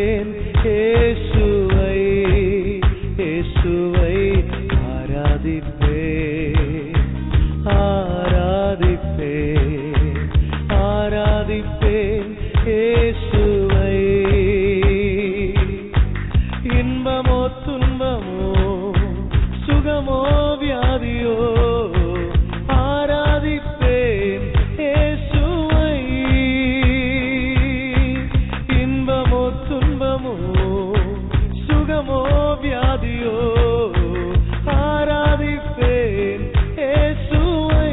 ஆராதிப்பேன் இயேசுவை இயேசுவை ஆராதிப்பேன் ஆராதிப்பேன் ஆராதிப்பேன் இயேசுவை இன்பமோ துன்பமோ சுகமோ வியாதியோ ஆராதிப்பேன் இயேசுவை இன்பமோ துன்பமோ சுகமோ வியாதியோ ஆராதிப்பேன் இயேசுவை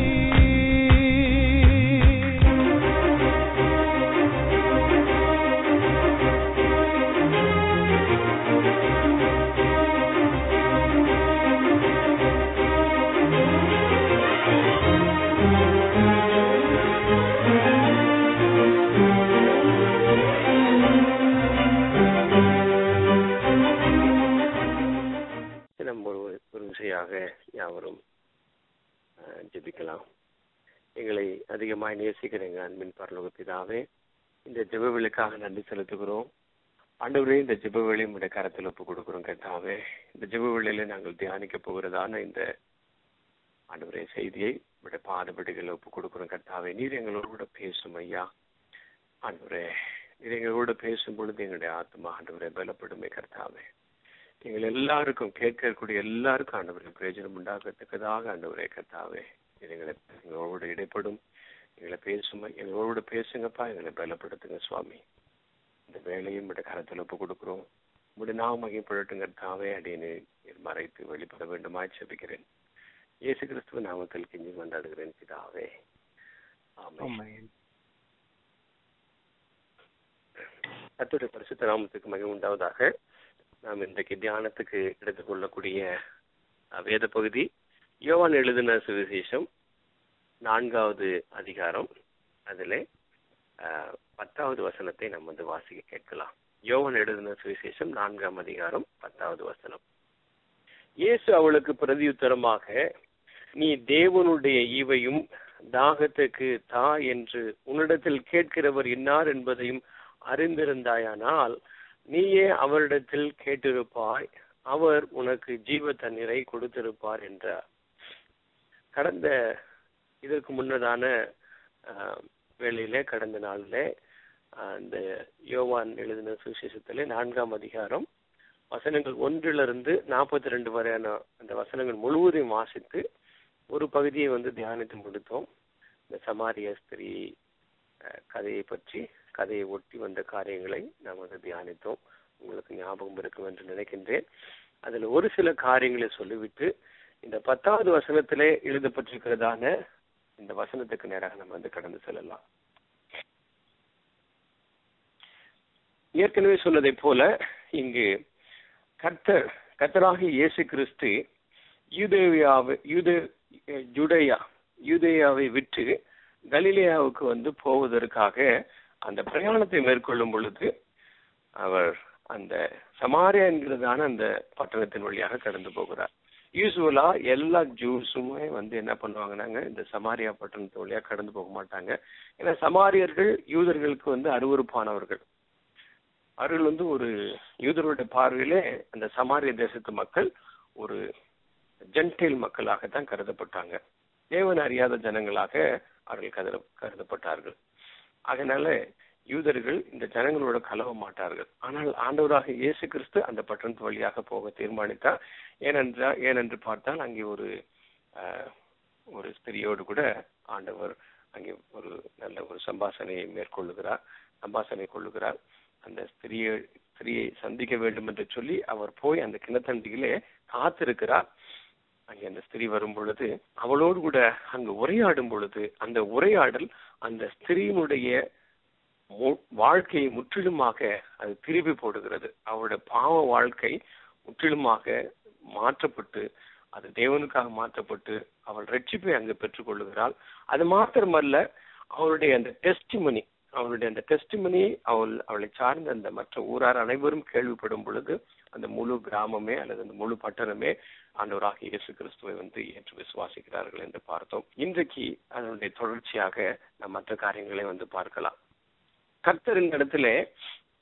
நம்ம ஒரு ஒரு விசையாக யாவரும் அஹ், ஜெபிக்கலாம் எங்களை அதிகமாய் நேசிக்கிற எங்கள் அன்பின் பரலோக பிதாவே இந்த ஜெபவிலுக்காக நன்றி செலுத்துகிறோம் ஆண்டவரே இந்த ஜெபவேளை உடைய கரத்தில் ஒப்பு கொடுக்கிறோம் கேட்டாவே இந்த ஜெபவேளையில நாங்கள் தியானிக்க போகிறதான இந்த ஆண்டவரே செய்தியை உடைய பாதபடிகள் ஒப்பு கொடுக்கிறோம் கர்த்தாவே நீர் எங்களோடு கூட பேசும் ஐயா ஆண்டவரே நீர் எங்களோடு பேசும் பொழுது எங்களுடைய ஆத்மா ஆண்டவரே பலப்படுமே கர்த்தாவே எங்கள் எல்லாருக்கும் கேட்கக்கூடிய எல்லாருக்கும் ஆண்டவரே பிரயோஜனம் உண்டாகத்தக்கதாக ஆண்டவரே கர்த்தாவே இது எங்களை எங்களோடு இடைப்படும் எங்களை பேசும் எங்களோடு பேசுங்கப்பா எங்களை பலப்படுத்துங்க சுவாமி இந்த வேலையும் உடைய கரத்தில் ஒப்பு கொடுக்கிறோம் உடைய நாம் மகிழ்ப்படட்டும் கர்த்தாவே அடியனை நீர் மறைத்து வெளிப்பட வேண்டுமாய் செபிக்கிறேன் இயேசு கிறிஸ்துவ நாமத்தில் கெஞ்சி கொண்டாடுகிறேன் பிதாவே ஆமென் கர்த்தருடைய பரிசுத்த நாமத்துக்கு மகிமை உண்டாவதாக நாம் இன்றைக்கு தியானத்துக்கு எடுத்துக்கொள்ளக்கூடிய அஹ், வேத பகுதி யோவான் எழுதின சுவிசேஷம் நான்காவது அதிகாரம் அதிலே அஹ், பத்தாவது வசனத்தை நம்ம வந்து வாசிக்க கேட்கலாம் யோவான் எழுதின சுவிசேஷம் நான்காம் அதிகாரம் பத்தாவது வசனம் இயேசு அவளுக்கு பிரதியுத்தரமாக நீ தேவனுடைய ஈவையும் தாகத்துக்கு தா என்று உன்னிடத்தில் கேட்கிறவர் இன்னார் என்பதையும் அறிந்திருந்தாயானால் நீயே அவரிடத்தில் கேட்டிருப்பாய் அவர் உனக்கு ஜீவ தண்ணீரை கொடுத்திருப்பார் என்றார் கடந்த இதற்கு முன்னதான ஆஹ், வேளையிலே கடந்த நாளிலே ஆஹ், இந்த யோவான் எழுதின சுவிசேஷத்திலே நான்காம் அதிகாரம் வசனங்கள் ஒன்றிலிருந்து நாற்பத்தி ரெண்டு வரையான அந்த வசனங்கள் முழுவதையும் வாசித்து ஒரு பகுதியை வந்து தியானித்து முடித்தோம் இந்த சமாரிய ஸ்திரீ அஹ், கதையை பற்றி கதையை ஒட்டி வந்த காரியங்களை நாம் வந்து தியானித்தோம் உங்களுக்கு ஞாபகம் இருக்கும் என்று நினைக்கின்றேன் அதுல ஒரு சில காரியங்களை சொல்லிவிட்டு இந்த பத்தாவது வசனத்திலே எழுதப்பட்டிருக்கிறதான இந்த வசனத்துக்கு நேராக நம்ம வந்து கடந்து செல்லலாம் ஏற்கனவே சொன்னதைப் போல இங்கு கர்த்தர் கர்த்தராகிய இயேசு கிறிஸ்து யூதேவியாவை யூத ஜுடேயா யூதேயாவை விட்டு கலிலேயாவுக்கு வந்து போவதற்காக அந்த பிரயாணத்தை மேற்கொள்ளும் பொழுது அவர் அந்த சமாரியா என்கிறதான அந்த பட்டணத்தின் வழியாக கடந்து போகிறார் யூஸ்வலா எல்லா ஜூஸுமே வந்து என்ன பண்ணுவாங்கன்னாங்க இந்த சமாரியா பட்டணத்து வழியா கடந்து போக மாட்டாங்க ஏன்னா சமாரியர்கள் யூதர்களுக்கு வந்து அருவருப்பானவர்கள் அவர்கள் வந்து ஒரு யூதர்களுடைய பார்வையிலே அந்த சமாரிய தேசத்து மக்கள் ஒரு ஜென்டைல் மக்களாகத்தான் கருதப்பட்டாங்க தேவன் அறியாத ஜனங்களாக அவர்கள் கருத கருதப்பட்டார்கள் அதனால யூதர்கள் இந்த ஜனங்களோட கலவ மாட்டார்கள் ஆனால் ஆண்டவராக இயேசு கிறிஸ்து அந்த பட்டணத்து வழியாக போக தீர்மானித்தார் ஏனென்றால் ஏனென்று பார்த்தால் அங்கே ஒரு ஆஹ், ஒரு ஸ்திரியோடு கூட ஆண்டவர் அங்கே ஒரு நல்ல ஒரு சம்பாஷணையை மேற்கொள்ளுகிறார் சம்பாஷணை கொள்ளுகிறார் அந்த ஸ்திரியை ஸ்திரியை சந்திக்க வேண்டும் என்று சொல்லி அவர் போய் அந்த கிணத்தண்டியிலே காத்திருக்கிறார் அங்கே அந்த ஸ்திரீ வரும் பொழுது அவளோடு கூட அங்கு உரையாடும் பொழுது அந்த உரையாடல் அந்த ஸ்திரீனுடைய மு- வாழ்க்கையை முற்றிலுமாக அது திருப்பி போடுகிறது அவளுடைய பாவ வாழ்க்கை முற்றிலுமாக மாற்றப்பட்டு அது தேவனுக்காக மாற்றப்பட்டு அவள் ரட்சிப்பை அங்கு பெற்றுக்கொள்ளுகிறாள் அது மாத்திரமல்ல அவளுடைய அந்த டெஸ்டிமனி அவளுடைய அந்த டெஸ்டிமனி அவள் அவளை சார்ந்த அந்த மற்ற ஊரார் அனைவரும் கேள்விப்படும் பொழுது அந்த முழு கிராமமே அல்லது அந்த முழு பட்டணமே ஆண்டவராக இயேசு கிறிஸ்துவை வந்து ஏற்று விசுவாசிக்கிறார்கள் என்று பார்த்தோம் இன்றைக்கு அதனுடைய தொடர்ச்சியாக நாம் மற்ற காரியங்களை வந்து பார்க்கலாம் கர்த்தர் இந்த இடத்துல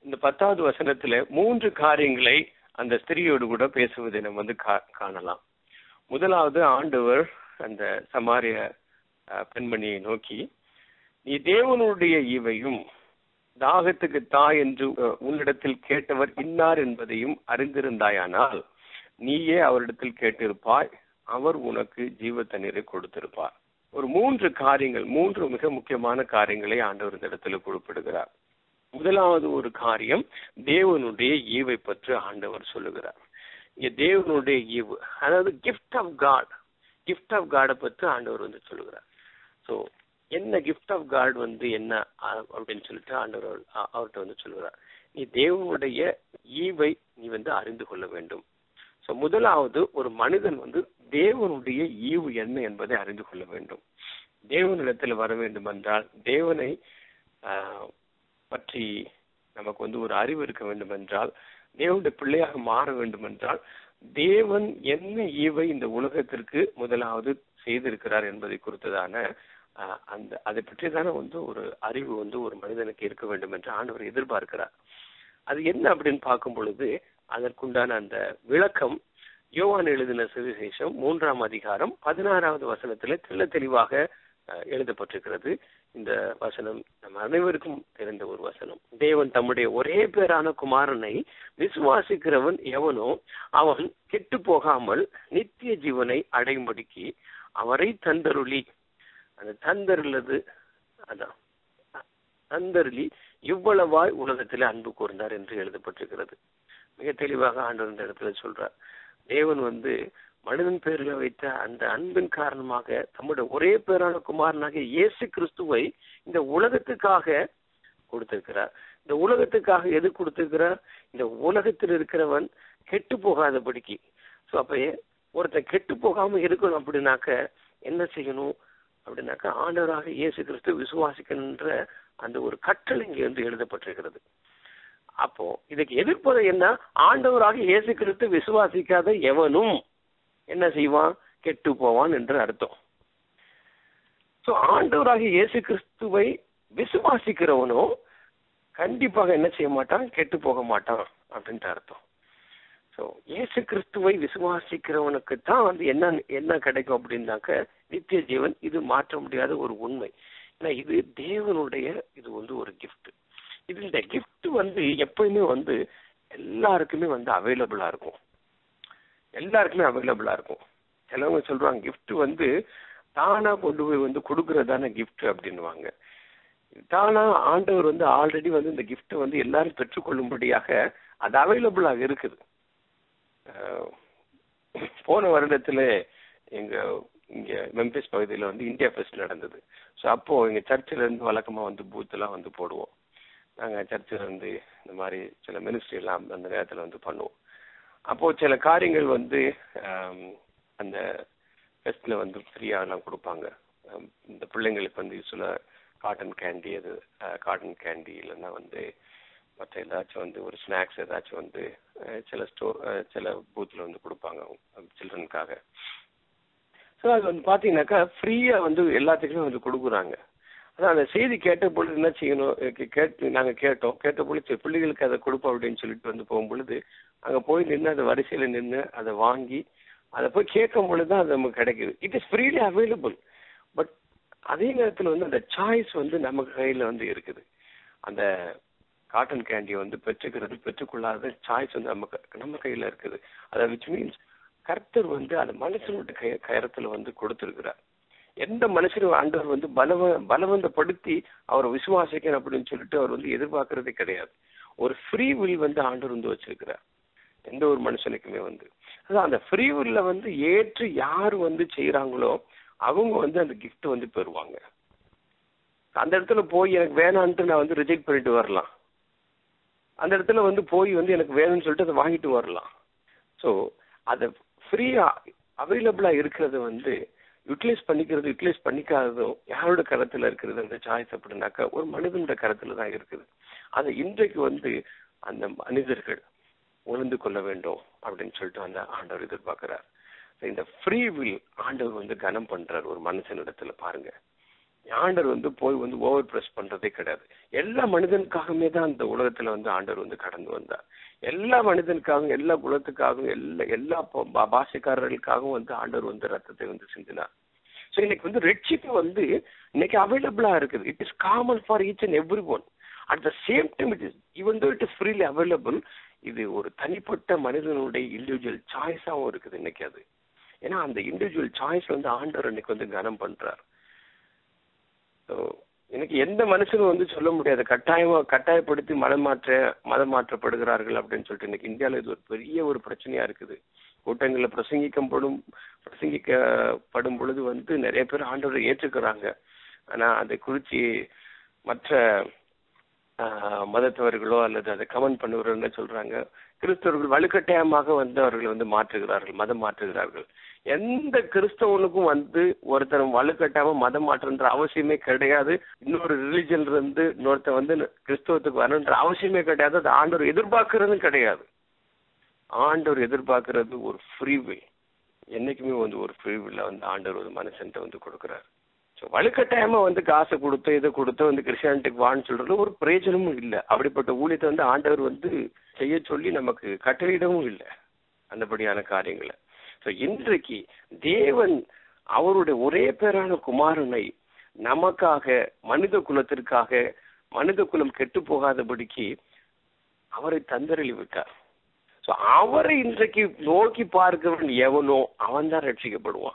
இந்த பத்தாவது வசனத்துல மூன்று காரியங்களை அந்த ஸ்திரியோடு கூட பேசுவதை நம்ம வந்து கா- காணலாம் முதலாவது ஆண்டவர் அந்த சமாரிய அஹ், பெண்மணியை நோக்கி நீ தேவனுடைய ஈவையும் தாகத்துக்கு தாய் என்று அஹ், உன்னிடத்தில் கேட்டவர் இன்னார் என்பதையும் அறிந்திருந்தாயானால் நீயே அவரிடத்தில் கேட்டிருப்பாய் அவர் உனக்கு ஜீவ தண்ணீரை கொடுத்திருப்பார் ஒரு மூன்று காரியங்கள் மூன்று மிக முக்கியமான காரியங்களை ஆண்டவர் இந்த இடத்துல குறிப்பிடுகிறார் முதலாவது ஒரு காரியம் தேவனுடைய ஈவை பற்றி ஆண்டவர் சொல்லுகிறார் இங்க தேவனுடைய ஈவு அதாவது gift of God gift of காடை பற்றி ஆண்டவர் வந்து சொல்லுகிறார் ஸோ என்ன கிஃப்ட் ஆஃப் காட் வந்து என்ன அஹ், அப்படின்னு சொல்லிட்டு ஆண்டவர் அ- அவர்கிட்ட வந்து சொல்லுகிறார் நீ தேவனுடைய ஈவை நீ வந்து அறிந்து கொள்ள வேண்டும் ஸோ முதலாவது ஒரு மனிதன் வந்து தேவனுடைய ஈவு என்ன என்பதை அறிந்து கொள்ள வேண்டும் தேவனிடத்தில் வர வேண்டும் என்றால் தேவனை ஆஹ், பற்றி நமக்கு வந்து ஒரு அறிவு இருக்க வேண்டும் என்றால் தேவனுடைய பிள்ளையாக மாற வேண்டும் என்றால் தேவன் என்ன ஈவை இந்த உலகத்திற்கு முதலாவது செய்திருக்கிறார் என்பதை குறித்ததான ஆஹ், அந்த அதை பற்றி தானே வந்து ஒரு அறிவு வந்து ஒரு மனிதனுக்கு இருக்க வேண்டும் என்று ஆண்டவர் எதிர்பார்க்கிறார் அது என்ன அப்படின்னு பார்க்கும் பொழுது அதற்குண்டான அந்த விளக்கம் யோவான் எழுதின சுவிசேஷம் மூன்றாம் அதிகாரம் பதினாறாவது வசனத்துல தெள்ள தெளிவாக அஹ், எழுதப்பட்டிருக்கிறது இந்த வசனம் நம் அனைவருக்கும் தெரிந்த ஒரு வசனம் தேவன் தம்முடைய ஒரே பேரான குமாரனை விசுவாசிக்கிறவன் எவனோ அவன் கெட்டு போகாமல் நித்திய ஜீவனை அடையும்படிக்கு அவரை தந்தருளி அந்த தந்தருளது அதான் தந்தருளி இவ்வளவாய் உலகத்திலே அன்பு கூர்ந்தார் என்று எழுதப்பட்டிருக்கிறது மிக தெளிவாக ஆண்டவர் இந்த இடத்துல சொல்றார் தேவன் வந்து மனிதன் பேரில் வைத்த அந்த அன்பின் காரணமாக தம்முடைய ஒரே பேரான குமாரனாகிய இயேசு கிறிஸ்துவை இந்த உலகத்துக்காக கொடுத்திருக்கிறார் இந்த உலகத்துக்காக எது கொடுத்திருக்கிறார் இந்த உலகத்தில் இருக்கிறவன் கெட்டு போகாதபடிக்கு ஸோ அப்ப ஏ- ஒருத்தன் கெட்டு போகாம இருக்கணும் அப்படின்னாக்க என்ன செய்யணும் அப்படின்னாக்க ஆண்டவராக இயேசு கிறிஸ்து விசுவாசிக்கணுன்ற அந்த ஒரு கட்டளை இங்கே வந்து எழுதப்பட்டிருக்கிறது அப்போ இதுக்கு எதிர்ப்பது என்ன ஆண்டவராக இயேசு கிறிஸ்து விசுவாசிக்காத எவனும் என்ன செய்வான் கெட்டு போவான் என்று அர்த்தம் சோ ஆண்டவராக இயேசு கிறிஸ்துவை விசுவாசிக்கிறவனோ கண்டிப்பாக என்ன செய்ய மாட்டான் கெட்டு போக மாட்டான் அப்படின்ட்டு அர்த்தம் சோ இயேசு கிறிஸ்துவை விசுவாசிக்கிறவனுக்கு தான் வந்து என்ன என்ன கிடைக்கும் அப்படின்னாக்க நித்திய ஜீவன் இது மாற்ற முடியாத ஒரு உண்மை ஏன்னா இது தேவனுடைய இது வந்து ஒரு gift இது இந்த gift வந்து எப்பயுமே வந்து எல்லாருக்குமே வந்து அவைலபிளா இருக்கும் எல்லாருக்குமே அவைலபிளா இருக்கும் சிலவங்க சொல்றாங்க gift வந்து தானா கொண்டு போய் வந்து கொடுக்கறதான gift அப்படின்னுவாங்க தானா ஆண்டவர் வந்து ஆல்ரெடி வந்து இந்த gift வந்து எல்லாரும் பெற்றுக்கொள்ளும்படியாக அது அவைலபிளாக இருக்குது அஹ் போன வருடத்துல எங்க இங்க மெம்பிஸ் பகுதியில வந்து இந்தியா ஃபெஸ்ட் நடந்தது ஸோ அப்போ எங்க சர்ச்சில் இருந்து வழக்கமா வந்து பூத் எல்லாம் வந்து போடுவோம் நாங்க சர்ச்சில் வந்து இந்த மாதிரி சில மினிஸ்ட்ரி எல்லாம் அந்த நேரத்துல வந்து பண்ணுவோம் அப்போ சில காரியங்கள் வந்து ஆம், அந்த ஃபெஸ்ட்ல வந்து ஃப்ரீயா எல்லாம் கொடுப்பாங்க ஆம், இந்த பிள்ளைங்களுக்கு வந்து சில காட்டன் கேண்டி அது காட்டன் கேண்டி இல்லைன்னா வந்து மற்ற ஏதாச்சும் வந்து ஒரு ஸ்நாக்ஸ் ஏதாச்சும் வந்து அஹ், சில ஸ்டோர் சில பூத்தில் வந்து கொடுப்பாங்க சில்ட்ரனுக்காக ஸோ அது வந்து பார்த்தீங்கன்னாக்கா ஃப்ரீயாக வந்து எல்லாத்துக்குமே வந்து கொடுக்குறாங்க அதான் அந்த செய்தி கேட்ட பொழுது என்ன செய்யணும் கே- கேட்டு நாங்கள் கேட்டோம் கேட்ட பொழுது சரி, பிள்ளைகளுக்கு அதை கொடுப்போம் அப்படின்னு சொல்லிட்டு வந்து போகும் பொழுது அங்கே போய் நின்று அதை வரிசையில் நின்று அதை வாங்கி அதை போய் கேட்கும் பொழுது தான் அது நமக்கு கிடைக்குது it is freely available but அதே நேரத்தில் வந்து அந்த சாய்ஸ் வந்து நம்ம கையில் வந்து இருக்குது அந்த காட்டன் கேண்டியை வந்து பெற்றுக்கிறது பெற்றுக்கொள்ளாத சாய்ஸ் வந்து நம்ம க- நம்ம கையில இருக்குது அதை விச் மீன்ஸ் கர்த்தர் வந்து அந்த மனுஷனுடைய கய கயரத்துல வந்து கொடுத்திருக்கிறார் எந்த மனுஷனும் ஆண்டவர் வந்து பலவ பலவந்தப்படுத்தி அவரை விசுவாசிக்கணும் அப்படின்னு சொல்லிட்டு அவர் வந்து எதிர்பார்க்கறதே கிடையாது ஒரு ஃப்ரீ வில் வந்து ஆண்டவர் வந்து வச்சிருக்கிறார் எந்த ஒரு மனுஷனுக்குமே வந்து அதான் அந்த ஃப்ரீ வில்ல வந்து ஏற்று யார் வந்து செய்யறாங்களோ அவங்க வந்து அந்த gift வந்து பெறுவாங்க அந்த இடத்துல போய் எனக்கு வேணான்ட்டு நான் வந்து ரிஜெக்ட் பண்ணிட்டு வரலாம் அந்த இடத்துல வந்து போய் வந்து எனக்கு வேணும்னு சொல்லிட்டு அதை வாங்கிட்டு வரலாம் ஸோ அதை ஃப்ரீயா அவைலபிளா இருக்கிறது வந்து யூட்டிலைஸ் பண்ணிக்கிறது யூட்டிலைஸ் பண்ணிக்காததும் யாரோட கரத்துல இருக்கிறது அந்த சாய்ஸ் அப்படின்னாக்கா ஒரு மனிதனோட கரத்துல தான் இருக்குது அதை இன்றைக்கு வந்து அந்த மனிதர்கள் உணர்ந்து கொள்ள வேண்டும் அப்படின்னு சொல்லிட்டு அந்த ஆண்டவர் எதிர்பார்க்கிறார் So, இந்த ஃப்ரீ வில் ஆண்டவர் வந்து கனம் பண்றார் ஒரு மனுஷனிடத்துல பாருங்க ஆண்டவர் வந்து போய் வந்து ஓவர் பிரஸ் பண்றதே கிடையாது எல்லா மனிதனுக்காகவே தான் இந்த உலகத்துல வந்து ஆண்டவர் வந்து கடந்து வந்தார் எல்லா மனிதனுக்காகவும் எல்லா குலத்துக்காகவும் எல்லா எல்லா பா- பா- பாஷைக்காரர்களுக்காகவும் வந்து ஆண்டவர் வந்து ரத்தத்தை வந்து சிந்தினார் ஸோ இன்னைக்கு வந்து ரெட்ஷிப் வந்து இன்னைக்கு அவைலபிளா இருக்குது it is common for each and every one at the same time it is even though it is freely available இது ஒரு தனிப்பட்ட மனிதனுடைய இண்டிவிஜுவல் சாய்ஸாகவும் இருக்குது இன்னைக்கு அது ஏன்னா அந்த இண்டிவிஜுவல் சாய்ஸ் வந்து ஆண்டவர் இன்னைக்கு வந்து கனம் பண்றார் ஸோ எனக்கு எந்த மனுஷனும் வந்து சொல்ல முடியாது கட்டாயமா கட்டாயப்படுத்தி மதம் மாற்ற மதம் மாற்றப்படுகிறார்கள் அப்படின்னு சொல்லிட்டு இன்னைக்கு இந்தியாவில் இது ஒரு பெரிய ஒரு பிரச்சனையா இருக்குது கூட்டங்களில் பிரசங்கிக்கப்படும் பிரசங்கிக்கப்படும் பொழுது வந்து நிறைய பேர் ஆண்டவரை ஏற்றுக்கிறாங்க ஆனா அதை குறித்து மற்ற ஆஹ், மதத்தவர்களோ அல்லது அதை கமெண்ட் பண்ணுவர்கள் என்ன சொல்றாங்க கிறிஸ்தவர்கள் வலுக்கட்டாயமாக வந்து அவர்கள் வந்து மாற்றுகிறார்கள் மதம் மாற்றுகிறார்கள் எந்த கிறிஸ்தவனுக்கும் வந்து ஒருத்தர் வலுக்கட்டாயமா மதம் மாற்றன்ற அவசியமே கிடையாது இன்னொரு ரிலிஜன் இருந்து இன்னொருத்தன் வந்து கிறிஸ்தவத்துக்கு வரணுன்ற அவசியமே கிடையாது அது ஆண்டவர் எதிர்பார்க்கறதும் கிடையாது ஆண்டவர் எதிர்பார்க்கறது ஒரு ஃப்ரீ வில் என்னைக்குமே வந்து ஒரு ஃப்ரீ வில்ல வந்து ஆண்டவர் ஒரு மனுஷன்ட்ட வந்து கொடுக்குறாரு ஸோ வலுக்கட்டாயமா வந்து காசை கொடுத்து இதை கொடுத்து வந்து கிறிஸ்டியானிட்டிக்கு வான்னு சொல்றது ஒரு பிரயோஜனமும் இல்லை அப்படிப்பட்ட ஊழியத்தை வந்து ஆண்டவர் வந்து செய்ய சொல்லி நமக்கு கட்டளையிடவும் இல்லை அந்தபடியான காரியங்களை ஸோ இன்றைக்கு தேவன் அவருடைய ஒரே பேரான குமாரனை நமக்காக மனித குலத்திற்காக மனித குலம் கெட்டு போகாதபடிக்கு அவரை தந்தரளி விட்டார் ஸோ அவரை இன்றைக்கு நோக்கி பார்க்கிறவன் எவனோ அவன் தான் ரட்சிக்கப்படுவான்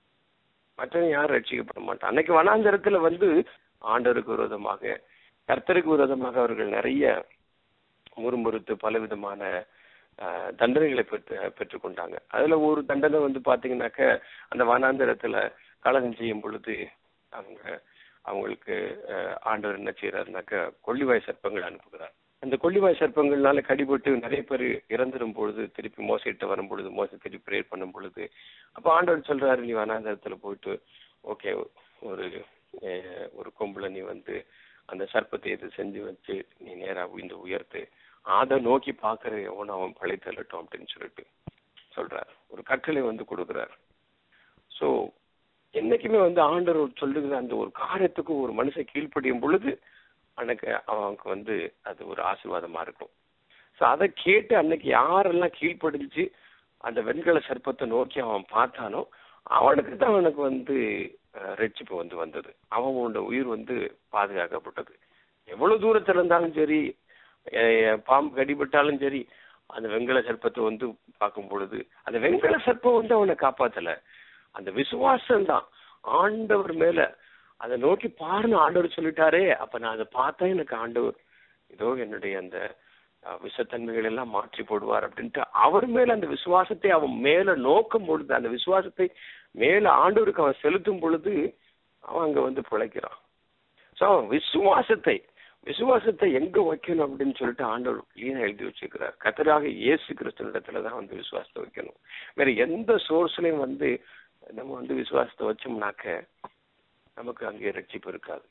மற்றவன் யாரும் ரட்சிக்கப்பட மாட்டான் அன்னைக்கு வனாந்தரத்துல வந்து ஆண்டவருக்கு விரோதமாக கர்த்தருக்கு விரோதமாக அவர்கள் நிறைய முறுமுறுத்து பலவிதமான ஆஹ், தண்டனைகளை பெற்று பெற்றுக்கொண்டாங்க அதுல ஒரு தண்டனை வந்து பாத்தீங்கன்னாக்க அந்த வனாந்தரத்துல கலகம் செய்யும் பொழுது அவங்க அவங்களுக்கு ஆஹ், ஆண்டவர் என்ன செய்யறாருனாக்க கொள்ளிவாய் சர்ப்பங்கள் அனுப்புகிறார் அந்த கொள்ளிவாய் சர்ப்பங்கள்னால கடிபட்டு நிறைய பேர் இறந்துடும் பொழுது திருப்பி மோசிட்டு வரும் பொழுது மோச திருப்பி ப்ரேயர் பண்ணும் பொழுது அப்ப ஆண்டவர் சொல்றாரு நீ வனாந்தரத்துல போயிட்டு ஓகே ஒரு அஹ், ஒரு கொம்புல நீ வந்து அந்த சர்ப்பத்தை இது செஞ்சு வச்சு நீ நேரா இந்த உயர்த்து அதை நோக்கி பாக்குற எவனும் அவன் பழி தள்ளட்டும் அப்படின்னு சொல்லிட்டு சொல்றார் ஒரு கட்டளை வந்து கொடுக்குறார் சோ என்னைக்குமே வந்து ஆண்டவர் சொல்லுகிற அந்த ஒரு காரியத்துக்கு ஒரு மனுஷன் கீழ்ப்படியும் பொழுது அன்னைக்கு அவனுக்கு வந்து அது ஒரு ஆசீர்வாதமா இருக்கும் சோ அதை கேட்டு அன்னைக்கு யாரெல்லாம் கீழ்ப்படிஞ்சு அந்த வெண்கல சர்ப்பத்தை நோக்கி அவன் பார்த்தானோ அவனுக்கு தான் அவனுக்கு வந்து அஹ், ரட்சிப்பு வந்து வந்தது அவனோட உயிர் வந்து பாதுகாக்கப்பட்டது எவ்வளவு தூரத்துல இருந்தாலும் சரி அஹ், பாம்பு கடிபட்டாலும் சரி அந்த வெண்கல சர்ப்பத்தை வந்து பார்க்கும் பொழுது அந்த வெண்கல சர்ப்பம் வந்து அவனை காப்பாத்தல அந்த விசுவாசம் தான் ஆண்டவர் மேல அதை நோக்கி பாருன்னு ஆண்டவர் சொல்லிட்டாரே அப்ப நான் அதை பார்த்தா எனக்கு ஆண்டவர் இதோ என்னுடைய அந்த அஹ், விஷத்தன்மைகள் எல்லாம் மாற்றி போடுவார் அப்படின்ட்டு அவர் மேல அந்த விசுவாசத்தை அவன் மேல நோக்கும் பொழுது அந்த விசுவாசத்தை மேல ஆண்டவருக்கு அவன் செலுத்தும் பொழுது அவன் அங்க வந்து பிழைக்கிறான் சோ அவன் விசுவாசத்தை விசுவாசத்தை எங்க வைக்கணும் அப்படின்னு சொல்லிட்டு ஆண்டவர் கிளீனா எழுதி வச்சிருக்கிறார் கத்தராக இயேசு கிறிஸ்துவ தான் வந்து விசுவாசத்தை வைக்கணும் வேற எந்த சோர்ஸ்லயும் வந்து நம்ம வந்து விசுவாசத்தை வச்சோம்னாக்க நமக்கு அங்கே ரட்சிப்பு இருக்காது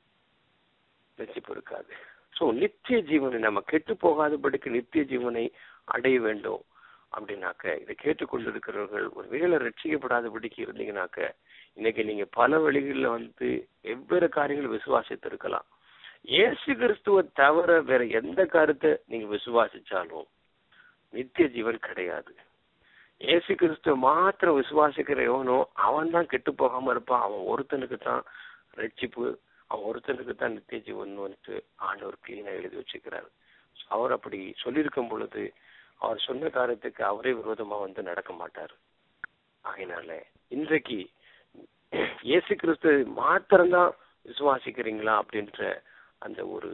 ரட்சிப்பு இருக்காது சோ நித்திய ஜீவனை நம்ம கெட்டு போகாதபடிக்கு நித்திய ஜீவனை அடைய வேண்டும் அப்படின்னாக்க இதை கேட்டுக்கொண்டிருக்கிறவர்கள் ஒரு வேளை ரட்சிக்கப்படாதபடிக்கு இருந்தீங்கன்னாக்க இன்னைக்கு நீங்க பல வழிகளில் வந்து வெவ்வேறு காரியங்களை விசுவாசித்து இருக்கலாம் இயேசு கிறிஸ்துவை தவிர வேற எந்த கருத்தை நீங்க விசுவாசிச்சாலும் நித்திய ஜீவன் கிடையாது இயேசு கிறிஸ்துவ மாத்திரம் விசுவாசிக்கிற எவனோ அவன் தான் கெட்டு போகாம இருப்பான் அவன் ஒருத்தனுக்கு தான் ரட்சிப்பு அவன் ஒருத்தனுக்கு தான் நித்திய ஜீவன் வந்துட்டு ஆண்டவர் கிளீனா எழுதி வச்சுக்கிறார் அவர் அப்படி சொல்லியிருக்கும் பொழுது அவர் சொன்ன காரியத்துக்கு அவரே விரோதமா வந்து நடக்க மாட்டார் ஆகையினால இன்றைக்கு இயேசு கிறிஸ்து மாத்திரம்தான் விசுவாசிக்கிறீங்களா அப்படின்ற அந்த ஒரு